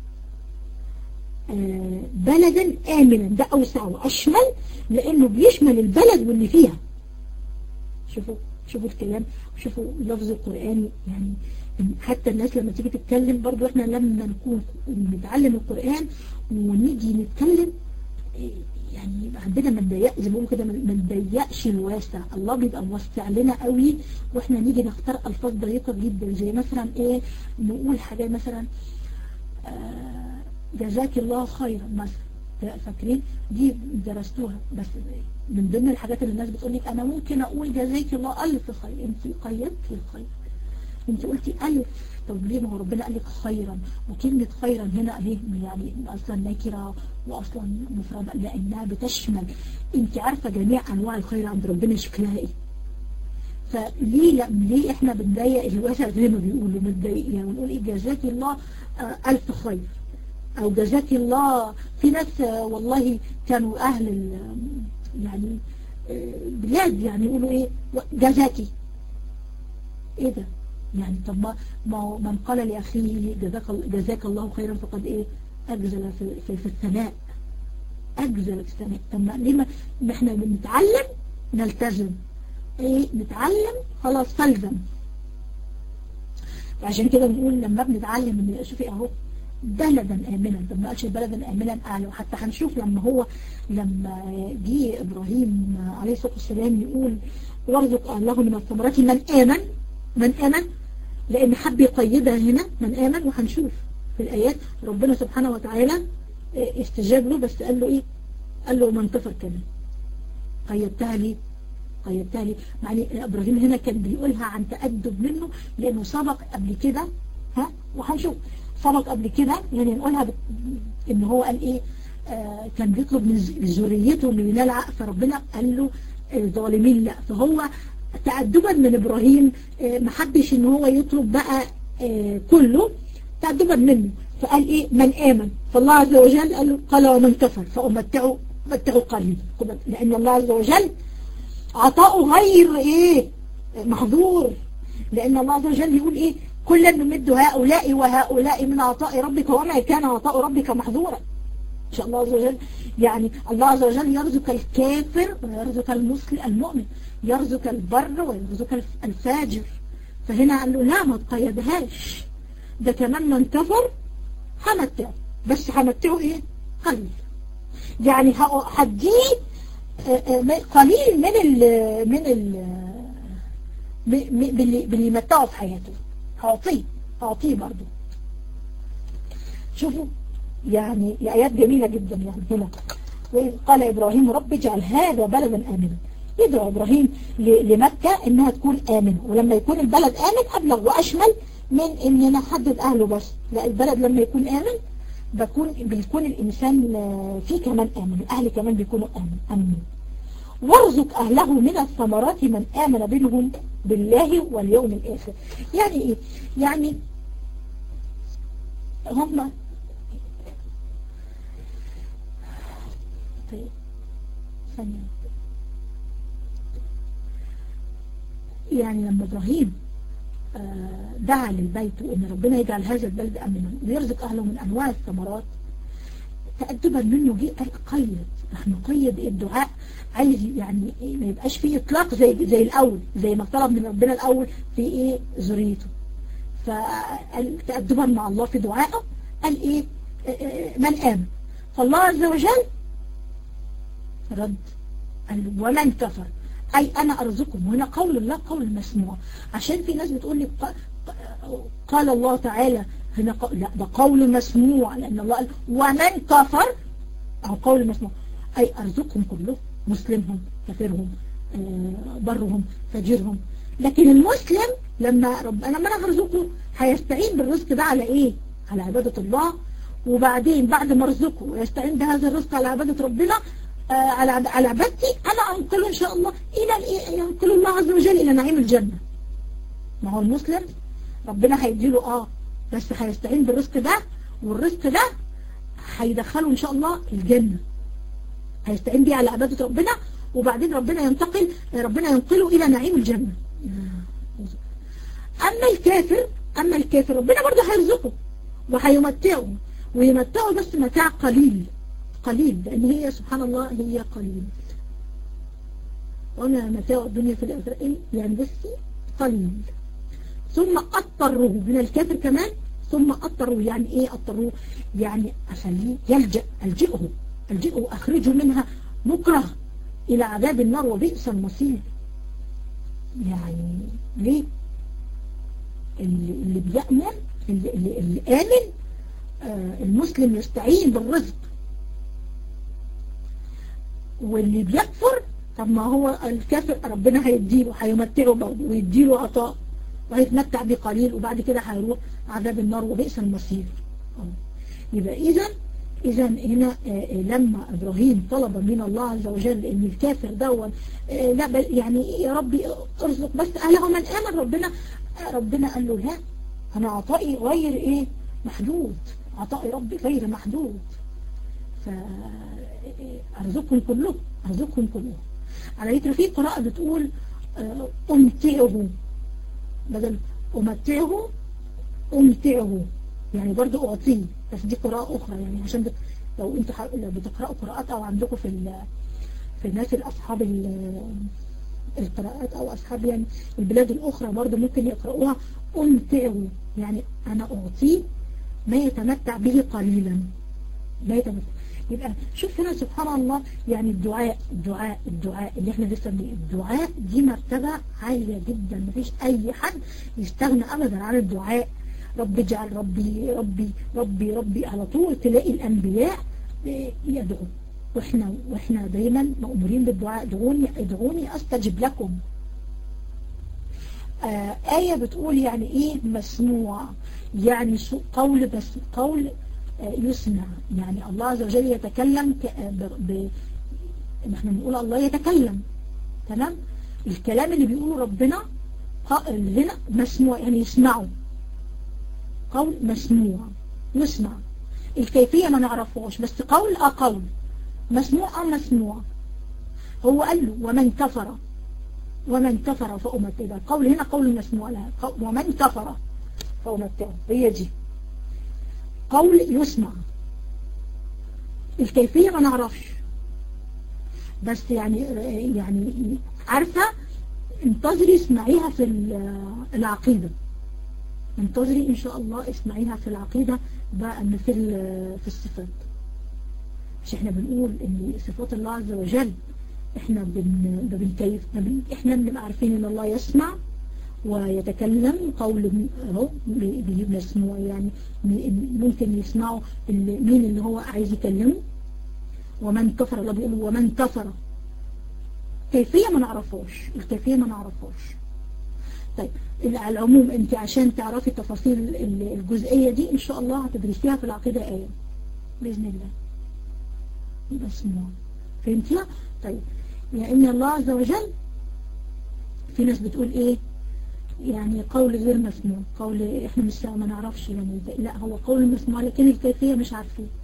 بلدا آمنا ده أوسع وأشمل لأنه بيشمل البلد واللي فيها شوفوا شوفوا الكلام شوفوا لفظ القرآن يعني حتى الناس لما تيجي تتكلم برضو احنا لما نكون نتعلم القرآن ونيجي نتكلم يعني يبقى عندنا ما نضيق زي ما بيقولوا كده ما نضيقش الواسع الله بيبقى موسع لنا قوي واحنا نيجي نختار الفاظ ضيقه جدا زي مثلا ايه نقول حاجه مثلا آه جزاك الله خيرا مثلا فاكرين دي درستوها بس من ضمن الحاجات اللي الناس بتقول لك انا ممكن اقول جزاك الله الف خير انت قيدتي الخير انت قلتي الف طب ليه ما هو ربنا قال لك خيرا وكلمة خيرا هنا اهي يعني اصلا نكرة واصلا مفردة لانها بتشمل انت عارفة جميع انواع الخير عند ربنا شكلها ايه فليه لا ليه احنا بنضيق الواسع زي ما بيقولوا بنضيق يعني ونقول ايه جزاك الله آه الف خير او جزاك الله في ناس آه والله كانوا اهل يعني آه بلاد يعني يقولوا ايه جزاكي ايه ده يعني طب ما ما من قال لأخيه جزاك, جزاك الله خيرا فقد إيه أجزل في, في, في الثناء أجزل في الثناء طب ما ليه ما احنا بنتعلم نلتزم إيه نتعلم خلاص فلزم وعشان كده بنقول لما بنتعلم ان شوفي اهو بلدا آمنا طب ما قالش بلدا آمنا أعلى وحتى هنشوف لما هو لما جه إبراهيم عليه الصلاة والسلام يقول وارزق أهله من الثمرات من آمن من آمن لأن حب يقيدها هنا من آمن وهنشوف في الآيات ربنا سبحانه وتعالى استجاب له بس قال له إيه قال له من كفر كمان قيدتها ليه قيدتها ليه يعني إبراهيم هنا كان بيقولها عن تأدب منه لأنه سبق قبل كده ها وهنشوف سبق قبل كده يعني نقولها ب... إن هو قال إيه آه كان بيطلب من ذريته انه ينال عقل فربنا قال له الظالمين لا فهو تأدبا من إبراهيم ما حبش إن هو يطلب بقى كله تأدبا منه فقال إيه من آمن فالله عز وجل قال له قال ومن كفر فأمتعه متعه قليل لأن الله عز وجل عطاؤه غير إيه محظور لأن الله عز وجل يقول إيه كلا نمد هؤلاء وهؤلاء من عطاء ربك وما كان عطاء ربك محظورا إن شاء الله عز وجل يعني الله عز وجل يرزق الكافر ويرزق المسلم المؤمن يرزق البر ويرزق الفاجر فهنا قال له لا ما تقيدهاش ده كمان من كفر همتعه بس همتعه ايه قليل يعني هديه قليل من ال من ال باللي يمتعه في حياته هعطيه هعطيه برضه شوفوا يعني آيات جميلة جدا يعني هنا قال إبراهيم رب اجعل هذا بلدا آمنا يدعو إبراهيم لمكة إنها تكون آمنة ولما يكون البلد آمن أبلغ وأشمل من إن نحدد أهله بس لا البلد لما يكون آمن بكون بيكون الإنسان فيه كمان آمن الأهل كمان بيكونوا آمن آمنين وارزق أهله من الثمرات من آمن بينهم بالله واليوم الآخر يعني إيه؟ يعني هم طيب ثانية يعني لما إبراهيم آه، دعا للبيت وإن ربنا يجعل هذا البلد أمنا ويرزق أهله من أنواع الثمرات تأدبا منه جه قال قيد نحن قيد الدعاء عايز يعني إيه ما يبقاش فيه إطلاق زي زي الأول زي ما طلب من ربنا الأول في إيه ذريته فقال تأدبا مع الله في دعائه قال إيه آه، آه، من آمن فالله عز وجل رد قال ومن كفر أي أنا أرزقكم وهنا قول الله قول مسموع عشان في ناس بتقول لي ق- ق- قال الله تعالى هنا ق- لا ده قول مسموع لأن الله قال ومن كفر أو قول مسموع أي أرزقهم كلهم مسلمهم كافرهم آه، برهم فجرهم لكن المسلم لما ربنا لما انا هرزقه هيستعين بالرزق ده على ايه على عبادة الله وبعدين بعد ما ارزقه ويستعين بهذا الرزق على عبادة ربنا آه على عب- على عبادتي انا انقله ان شاء الله الى الإيه؟ ينقله الله عز وجل الى نعيم الجنة ما هو المسلم ربنا هيديله اه بس هيستعين بالرزق ده والرزق ده هيدخله ان شاء الله الجنة هيستعين بيه على عبادة ربنا وبعدين ربنا ينتقل ربنا ينقله إلى نعيم الجنة أما الكافر أما الكافر ربنا برضه هيرزقه وهيمتعه ويمتعه بس متاع قليل قليل لأن هي سبحان الله هي قليل وما متاع الدنيا في الآخرة إيه؟ يعني بس قليل ثم أضطروه من الكافر كمان ثم أضطروه يعني إيه أضطروه يعني عشان يلجأ ألجئه ألجئه أخرجه منها مكره إلى عذاب النار وبئس المصير يعني ليه اللي, اللي بيأمن اللي, اللي, اللي آمن آه المسلم يستعين بالرزق واللي بيكفر طب ما هو الكافر ربنا هيديله هيمتعه برضه ويديله عطاء وهيتمتع بقليل وبعد كده هيروح عذاب النار وبئس المصير آه. يبقى إذا إذا هنا آه، لما إبراهيم طلب من الله عز وجل إن الكافر دون آه، لا بل يعني يا ربي ارزق بس أهله من آمن ربنا آه، ربنا قال له لا أنا عطائي غير إيه محدود عطائي ربي غير محدود فأرزقهم كلهم أرزقهم كلهم على فكرة في قراءة بتقول آه، أمتعه بدل أمتعه أمتعه يعني برضو أعطيه بس دي قراءة أخرى يعني عشان بت... لو انتوا ح... لو بتقرأوا قراءات أو عندكم في ال... في الناس الأصحاب ال... القراءات أو أصحاب يعني البلاد الأخرى برضو ممكن يقرأوها أمتعه يعني أنا أعطيه ما يتمتع به قليلا ما يتمتع يبقى شوف هنا سبحان الله يعني الدعاء الدعاء الدعاء اللي احنا لسه بنقول الدعاء دي مرتبة عالية جدا مفيش أي حد يستغنى أبدا عن الدعاء رب اجعل ربي ربي ربي ربي على طول تلاقي الأنبياء يدعوا واحنا واحنا دايما مأمورين بالدعاء ادعوني ادعوني استجب لكم آه آية بتقول يعني ايه مسموع يعني قول بس قول آه يسمع يعني الله عز وجل يتكلم ب... ب... احنا بنقول الله يتكلم تمام الكلام اللي بيقوله ربنا هنا مسموع يعني يسمعه قول مسموع يسمع الكيفية ما نعرفوش بس قول اه قول مسموع اه مسموع هو قال له ومن كفر ومن كفر فأمتعه القول هنا قول مسموع لها ومن كفر فأمتعه هي دي قول يسمع الكيفية ما نعرفش بس يعني يعني عارفة انتظري اسمعيها في العقيدة انتظري ان شاء الله اسمعيها في العقيدة بقى ان في في الصفات مش احنا بنقول ان صفات الله عز وجل احنا بن بنكيف بن احنا بنبقى عارفين ان الله يسمع ويتكلم قول اهو بيجيب مسموع يعني ممكن يسمعوا مين اللي هو عايز يكلمه ومن كفر الله بيقول ومن كفر كيفية ما نعرفوش الكيفية ما نعرفوش طيب على العموم انت عشان تعرفي تفاصيل الجزئية دي ان شاء الله هتدرسيها في العقيدة آية بإذن الله مسموع فهمتيها؟ طيب يعني الله عز وجل في ناس بتقول ايه يعني قول غير مسموع قول احنا مش ما نعرفش يعني لا هو قول مسموع لكن الكيفية مش عارفين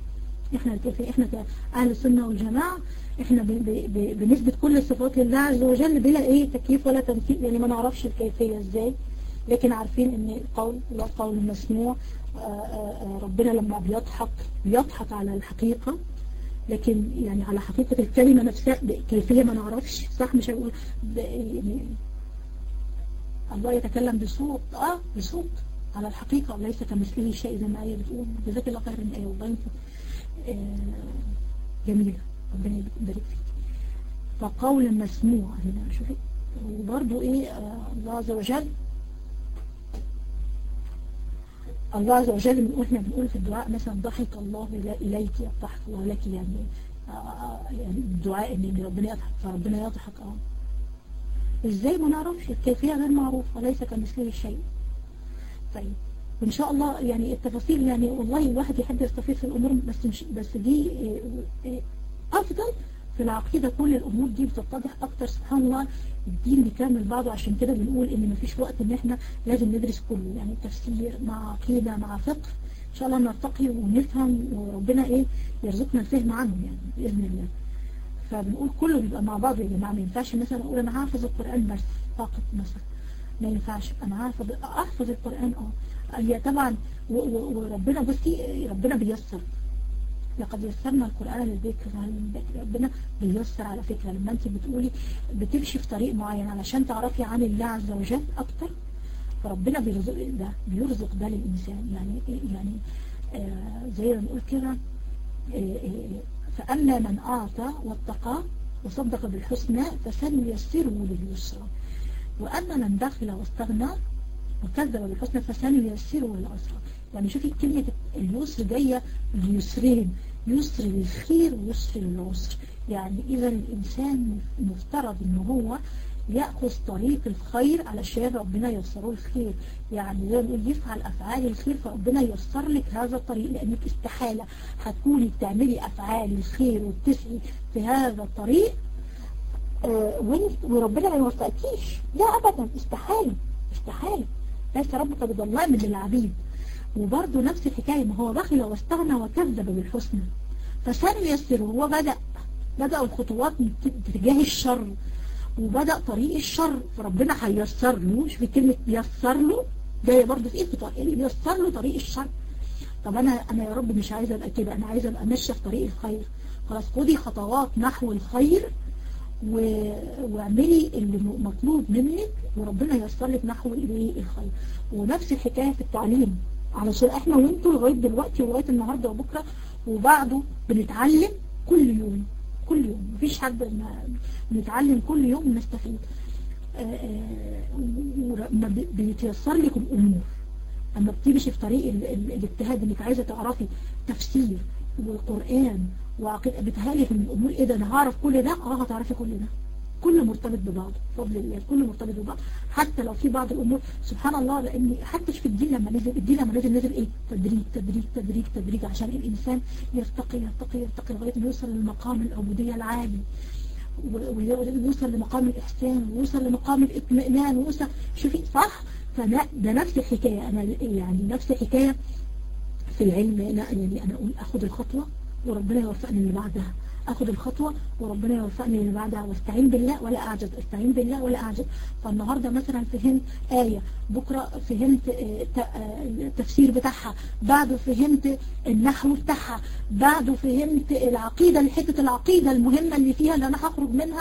احنا الكيفية احنا كأهل السنة والجماعة احنا بنثبت كل الصفات لله عز وجل بلا ايه تكييف ولا تمثيل يعني ما نعرفش الكيفية ازاي لكن عارفين ان القول هو قول مسموع آه، آه، آه، ربنا لما بيضحك بيضحك على الحقيقة لكن يعني على حقيقة الكلمة نفسها كيفية ما نعرفش صح مش هيقول يعني الله يتكلم بصوت اه بصوت على الحقيقة ليس كمثله شيء زي ما آية بتقول جزاك الله خير من آية والله جميلة ربنا يبارك فيك فقول مسموع هنا شوفي وبرضه ايه الله عز وجل الله عز وجل واحنا بنقول في الدعاء مثلا ضحك الله إليك يضحك الله لك يعني آه، يعني الدعاء ان ربنا يضحك فربنا يضحك اه ازاي ما نعرفش الكيفية غير معروفة ليس كمثله شيء طيب وان شاء الله يعني التفاصيل يعني والله الواحد يحب يستفيد في الامور بس مش بس دي آه، آه، افضل في العقيدة كل الأمور دي بتتضح أكتر سبحان الله الدين بيكمل بعضه عشان كده بنقول إن مفيش وقت إن إحنا لازم ندرس كله يعني تفسير مع عقيدة مع فقه إن شاء الله نرتقي ونفهم وربنا إيه يرزقنا الفهم عنهم يعني بإذن الله فبنقول كله بيبقى مع بعض يا جماعة ما ينفعش مثلا أقول أنا حافظ القرآن بس فقط مثلا ما ينفعش أنا حافظ أحفظ القرآن أه هي طبعا وربنا بصي ربنا بيسر لقد يسرنا القرآن للذكر فهل من ذكر ربنا بيسر على فكرة لما انت بتقولي بتمشي في طريق معين علشان تعرفي عن الله عز وجل اكتر فربنا بيرزق ده بيرزق ده للإنسان يعني يعني آه زي ما نقول كده آه آه فأما من أعطى واتقى وصدق بالحسنى فسنيسره لليسرى وأما من دخل واستغنى وكذب بالحسنى فسنيسره للعسرى يعني شوفي كلمة اليسر جاية اليسرين يسر للخير ويسر للعسر يعني إذا الإنسان مفترض إن هو يأخذ طريق الخير علشان ربنا ييسره الخير يعني زي ما يفعل أفعال الخير فربنا ييسر لك هذا الطريق لأنك استحالة هتكوني بتعملي أفعال الخير وتسعي في هذا الطريق آه وربنا ما يوفقكيش لا أبدا استحالة استحالة ليس ربك بظلام للعبيد وبرضه نفس الحكاية ما هو بخل واستغنى وكذب بالحسنى فسنيسره هو بدأ بدأ الخطوات تجاه الشر وبدأ طريق الشر فربنا هيسر له مش في كلمة يسر له جاية برضه في ايه في طريق يعني يسر له طريق الشر طب انا انا يا رب مش عايزه ابقى كده انا عايزه ابقى ماشيه في طريق الخير خلاص خدي خطوات نحو الخير و... واعملي اللي مطلوب منك وربنا ييسر لك نحو الخير ونفس الحكايه في التعليم علشان احنا وانتوا لغاية دلوقتي ولغاية النهاردة وبكرة وبعده بنتعلم كل يوم كل يوم مفيش حد بنتعلم كل يوم نستفيد آه، آه، بيتيسر لكم الامور اما بتمشي في طريق الاجتهاد انك عايزة تعرفي تفسير وقرآن وعقيدة بتهالك من الامور ايه ده انا هعرف كل ده اه هتعرفي كل ده كله مرتبط ببعض بفضل الله كله مرتبط ببعض حتى لو في بعض الأمور سبحان الله لأن حتى في الدين لما نزل الدين لما نزل نزل إيه تدريج تدريج تدريج تدريج عشان الإنسان يرتقي يرتقي يرتقي لغاية ما يوصل للمقام العبودية العالي ويوصل لمقام الإحسان ويوصل لمقام الإطمئنان ويوصل شوفي صح فده ده نفس الحكاية أنا يعني نفس الحكاية في العلم أنا يعني أنا أقول أخذ الخطوة وربنا يوفقني اللي بعدها اخد الخطوة وربنا يوفقني اللي بعدها واستعين بالله ولا اعجز استعين بالله ولا اعجز فالنهاردة مثلا فهمت آية بكرة فهمت آه، آه، التفسير بتاعها بعده فهمت النحو بتاعها بعده فهمت العقيدة لحتة العقيدة المهمة اللي فيها اللي انا هخرج منها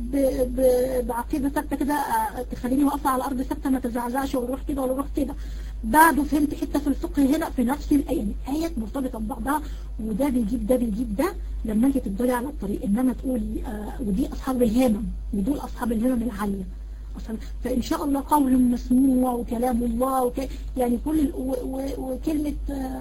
بعقيدة ثابتة كده آه، تخليني واقفة على الارض ثابتة ما تزعزعش ولا اروح كده ولا اروح كده بعده فهمت حتة في الفقه هنا في نفس الآية يعني آيات مرتبطة ببعضها وده بيجيب ده بيجيب ده لما انت تفضلي على الطريق انما تقولي آه ودي اصحاب الهمم ودول اصحاب الهمم العالية أصلا فإن شاء الله قول مسموع وكلام الله وك... يعني كل و... و... وكلمة آه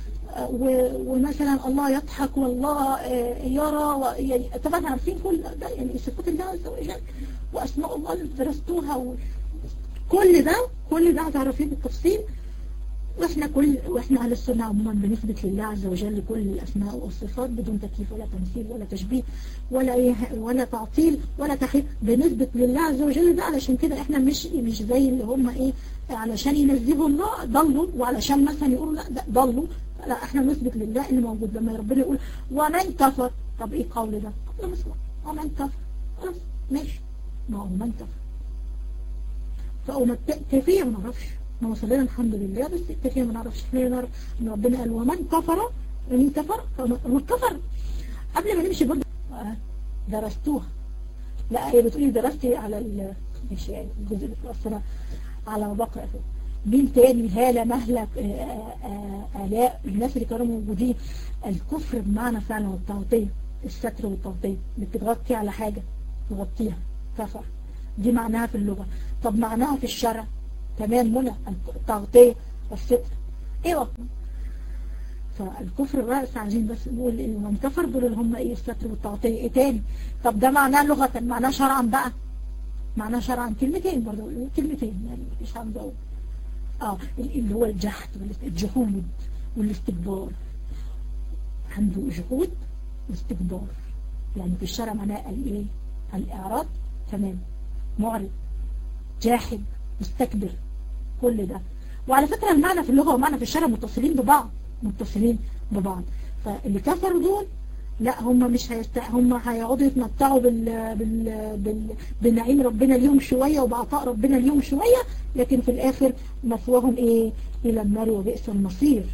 ومثلا الله يضحك والله آه، يرى و... يعني طبعا عارفين كل ده يعني صفات الله عز وجل وأسماء الله اللي درستوها و... كل ده كل ده هتعرفيه بالتفصيل واحنا كل واحنا اهل السنه عموما بنثبت لله عز وجل كل الاسماء والصفات بدون تكييف ولا تمثيل ولا تشبيه ولا ايه ولا تعطيل ولا تحريف بنثبت لله عز وجل ده علشان كده احنا مش مش زي اللي هم ايه علشان ينزهوا الله ضلوا وعلشان مثلا يقولوا لا ده ضلوا لا احنا نثبت لله اللي موجود لما ربنا يقول ومن كفر طب ايه قول ده قبل مسمع ومن كفر خلاص ماشي ما هو من كفر فأو كثير ما نعرفش ما وصلنا الحمد لله بس كثير ما نعرفش احنا نعرف ان ربنا قال ومن كفر ومن كفر هو كفر قبل ما نمشي برضه درستوها لا هي بتقولي درستي على ال مش يعني الجزء اللي في على ما بقرأ فيه مين تاني هالة مهلة آلاء الناس اللي كانوا موجودين الكفر بمعنى فعلا والتغطية الستر والتغطية اللي بتغطي على حاجة تغطيها كفر دي معناها في اللغة طب معناها في الشرع تمام منى التغطية والستر ايوه فالكفر بس عايزين بس نقول من كفر دول اللي هم ايه الستر والتغطية ايه تاني طب ده معناه لغة معناه شرعا بقى معناه شرعا كلمتين برضه كلمتين يعني مش عنده قوي اه اللي هو الجحد والجحود والاستكبار عنده جحود واستكبار يعني في الشرع معناه الايه الاعراض تمام معرض جاحد مستكبر كل ده وعلى فكرة المعنى في اللغة ومعنى في الشرع متصلين ببعض متصلين ببعض فاللي كفروا دول لا هم مش هيست... هم هيقعدوا يتمتعوا بال... بال... بال... بنعيم ربنا اليوم شوية وبعطاء ربنا اليوم شوية لكن في الآخر مثواهم ايه إلى النار وبئس المصير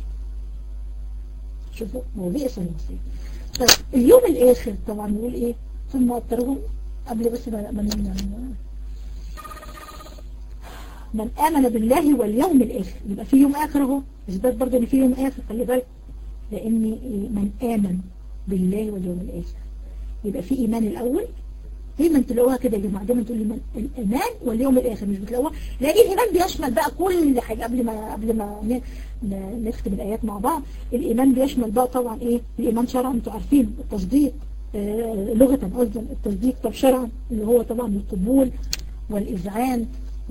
شوفوا وبئس المصير طيب اليوم الآخر طبعا يقول ايه ثم أطرهم قبل بس ما من من آمن بالله واليوم الآخر يبقى في يوم آخر اهو إثبات برضه إن في يوم آخر خلي بالك لأن من آمن بالله واليوم الآخر يبقى في إيمان الأول دايما تلاقوها كده يا جماعه دايما تقول الايمان واليوم الاخر مش بتلاقوها لان الايمان بيشمل بقى كل حاجه قبل ما قبل ما نختم الايات مع بعض الايمان بيشمل بقى طبعا ايه الايمان شرعا انتوا عارفين التصديق آه لغه قصدا التصديق طب شرعا اللي هو طبعا القبول والاذعان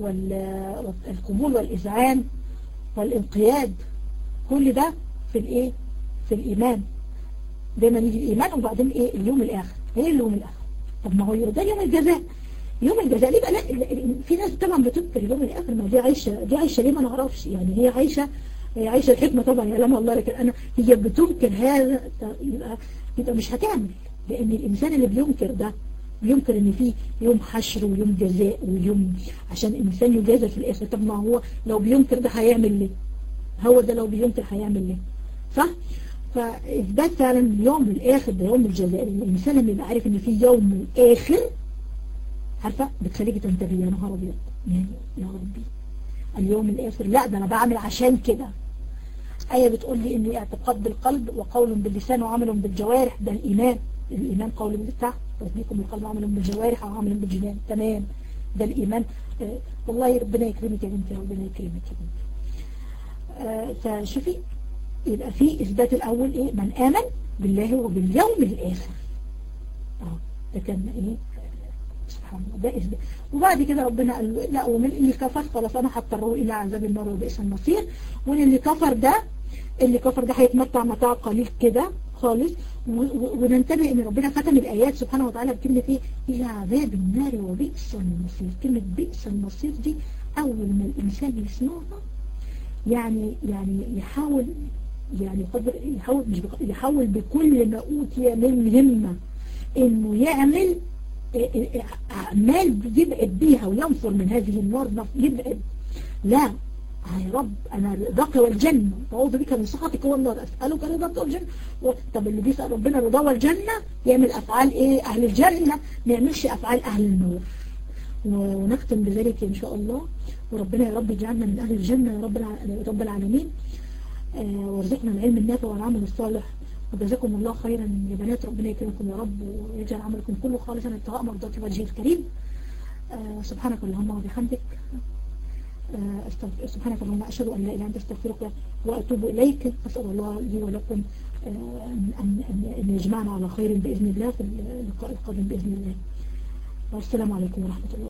والقبول والاذعان والانقياد كل ده في الايه في الايمان دايما يجي الايمان وبعدين ايه اليوم الاخر ايه اليوم الاخر طب ما هو ده يوم الجزاء يوم الجزاء ليه بقى لا في ناس طبعا بتذكر اليوم الاخر ما دي عايشه دي عايشه ليه ما نعرفش يعني هي عايشه هي عايشه الحكمه طبعا يعلمها الله لكن انا هي بتنكر هذا يبقى يبقى مش هتعمل لان الانسان اللي بينكر ده بينكر ان في يوم حشر ويوم جزاء ويوم عشان الانسان يجازى في الاخر طب ما هو لو بينكر ده هيعمل ليه هو ده لو بينكر هيعمل ليه صح فإثبات فعلا اليوم الآخر ده يوم الجزاء الإنسان لما يبقى عارف إن في يوم الآخر عارفة بتخليك تنتبه يا نهار أبيض يعني يا ربي اليوم الآخر لا ده أنا بعمل عشان كده آية بتقول لي إن اعتقاد بالقلب وقول باللسان وعمل بالجوارح ده الإيمان الإيمان قول باللسان تصديق بالقلب وعمل بالجوارح أو عمل بالجنان تمام ده الإيمان آه والله ربنا يكرمك يا بنتي ربنا يكرمك يا بنتي آه فشوفي يبقى في إثبات الأول إيه من آمن بالله وباليوم الآخر اه ده كان إيه سبحان الله ده إثبات وبعد كده ربنا قال له لا ومن اللي كفر خلاص أنا هضطره إلى عذاب النار وبئس المصير وإن اللي كفر ده اللي كفر ده هيتمتع متاع قليل كده خالص وننتبه ان ربنا ختم الايات سبحانه وتعالى بكلمه ايه الى عذاب النار وبئس المصير كلمه بئس المصير دي اول ما الانسان يسمعها يعني يعني يحاول يعني قدر يحاول مش يحاول بكل ما اوتي من همه انه يعمل اعمال يبعد بيها وينفر من هذه النار يبعد لا يا رب انا رضاك والجنه اعوذ بك من سخطك والنار اسالك رضاك والجنه طب اللي بيسال ربنا رضا والجنه يعمل افعال ايه اهل الجنه ما يعملش افعال اهل النار ونختم بذلك ان شاء الله وربنا يا رب يجعلنا من اهل الجنه يا رب رب العالمين آه وارزقنا العلم النافع والعمل الصالح وجزاكم الله خيرا يا بنات ربنا يكرمكم يا رب ويجعل عملكم كله خالصا ابتغاء مرضات وجهه الكريم آه سبحانك اللهم وبحمدك آه سبحانك اللهم أشهد أن لا إله إلا أنت استغفرك وأتوب إليك أسأل الله لي ولكم أن, أن يجمعنا على خير بإذن الله في اللقاء القادم بإذن الله والسلام عليكم ورحمة الله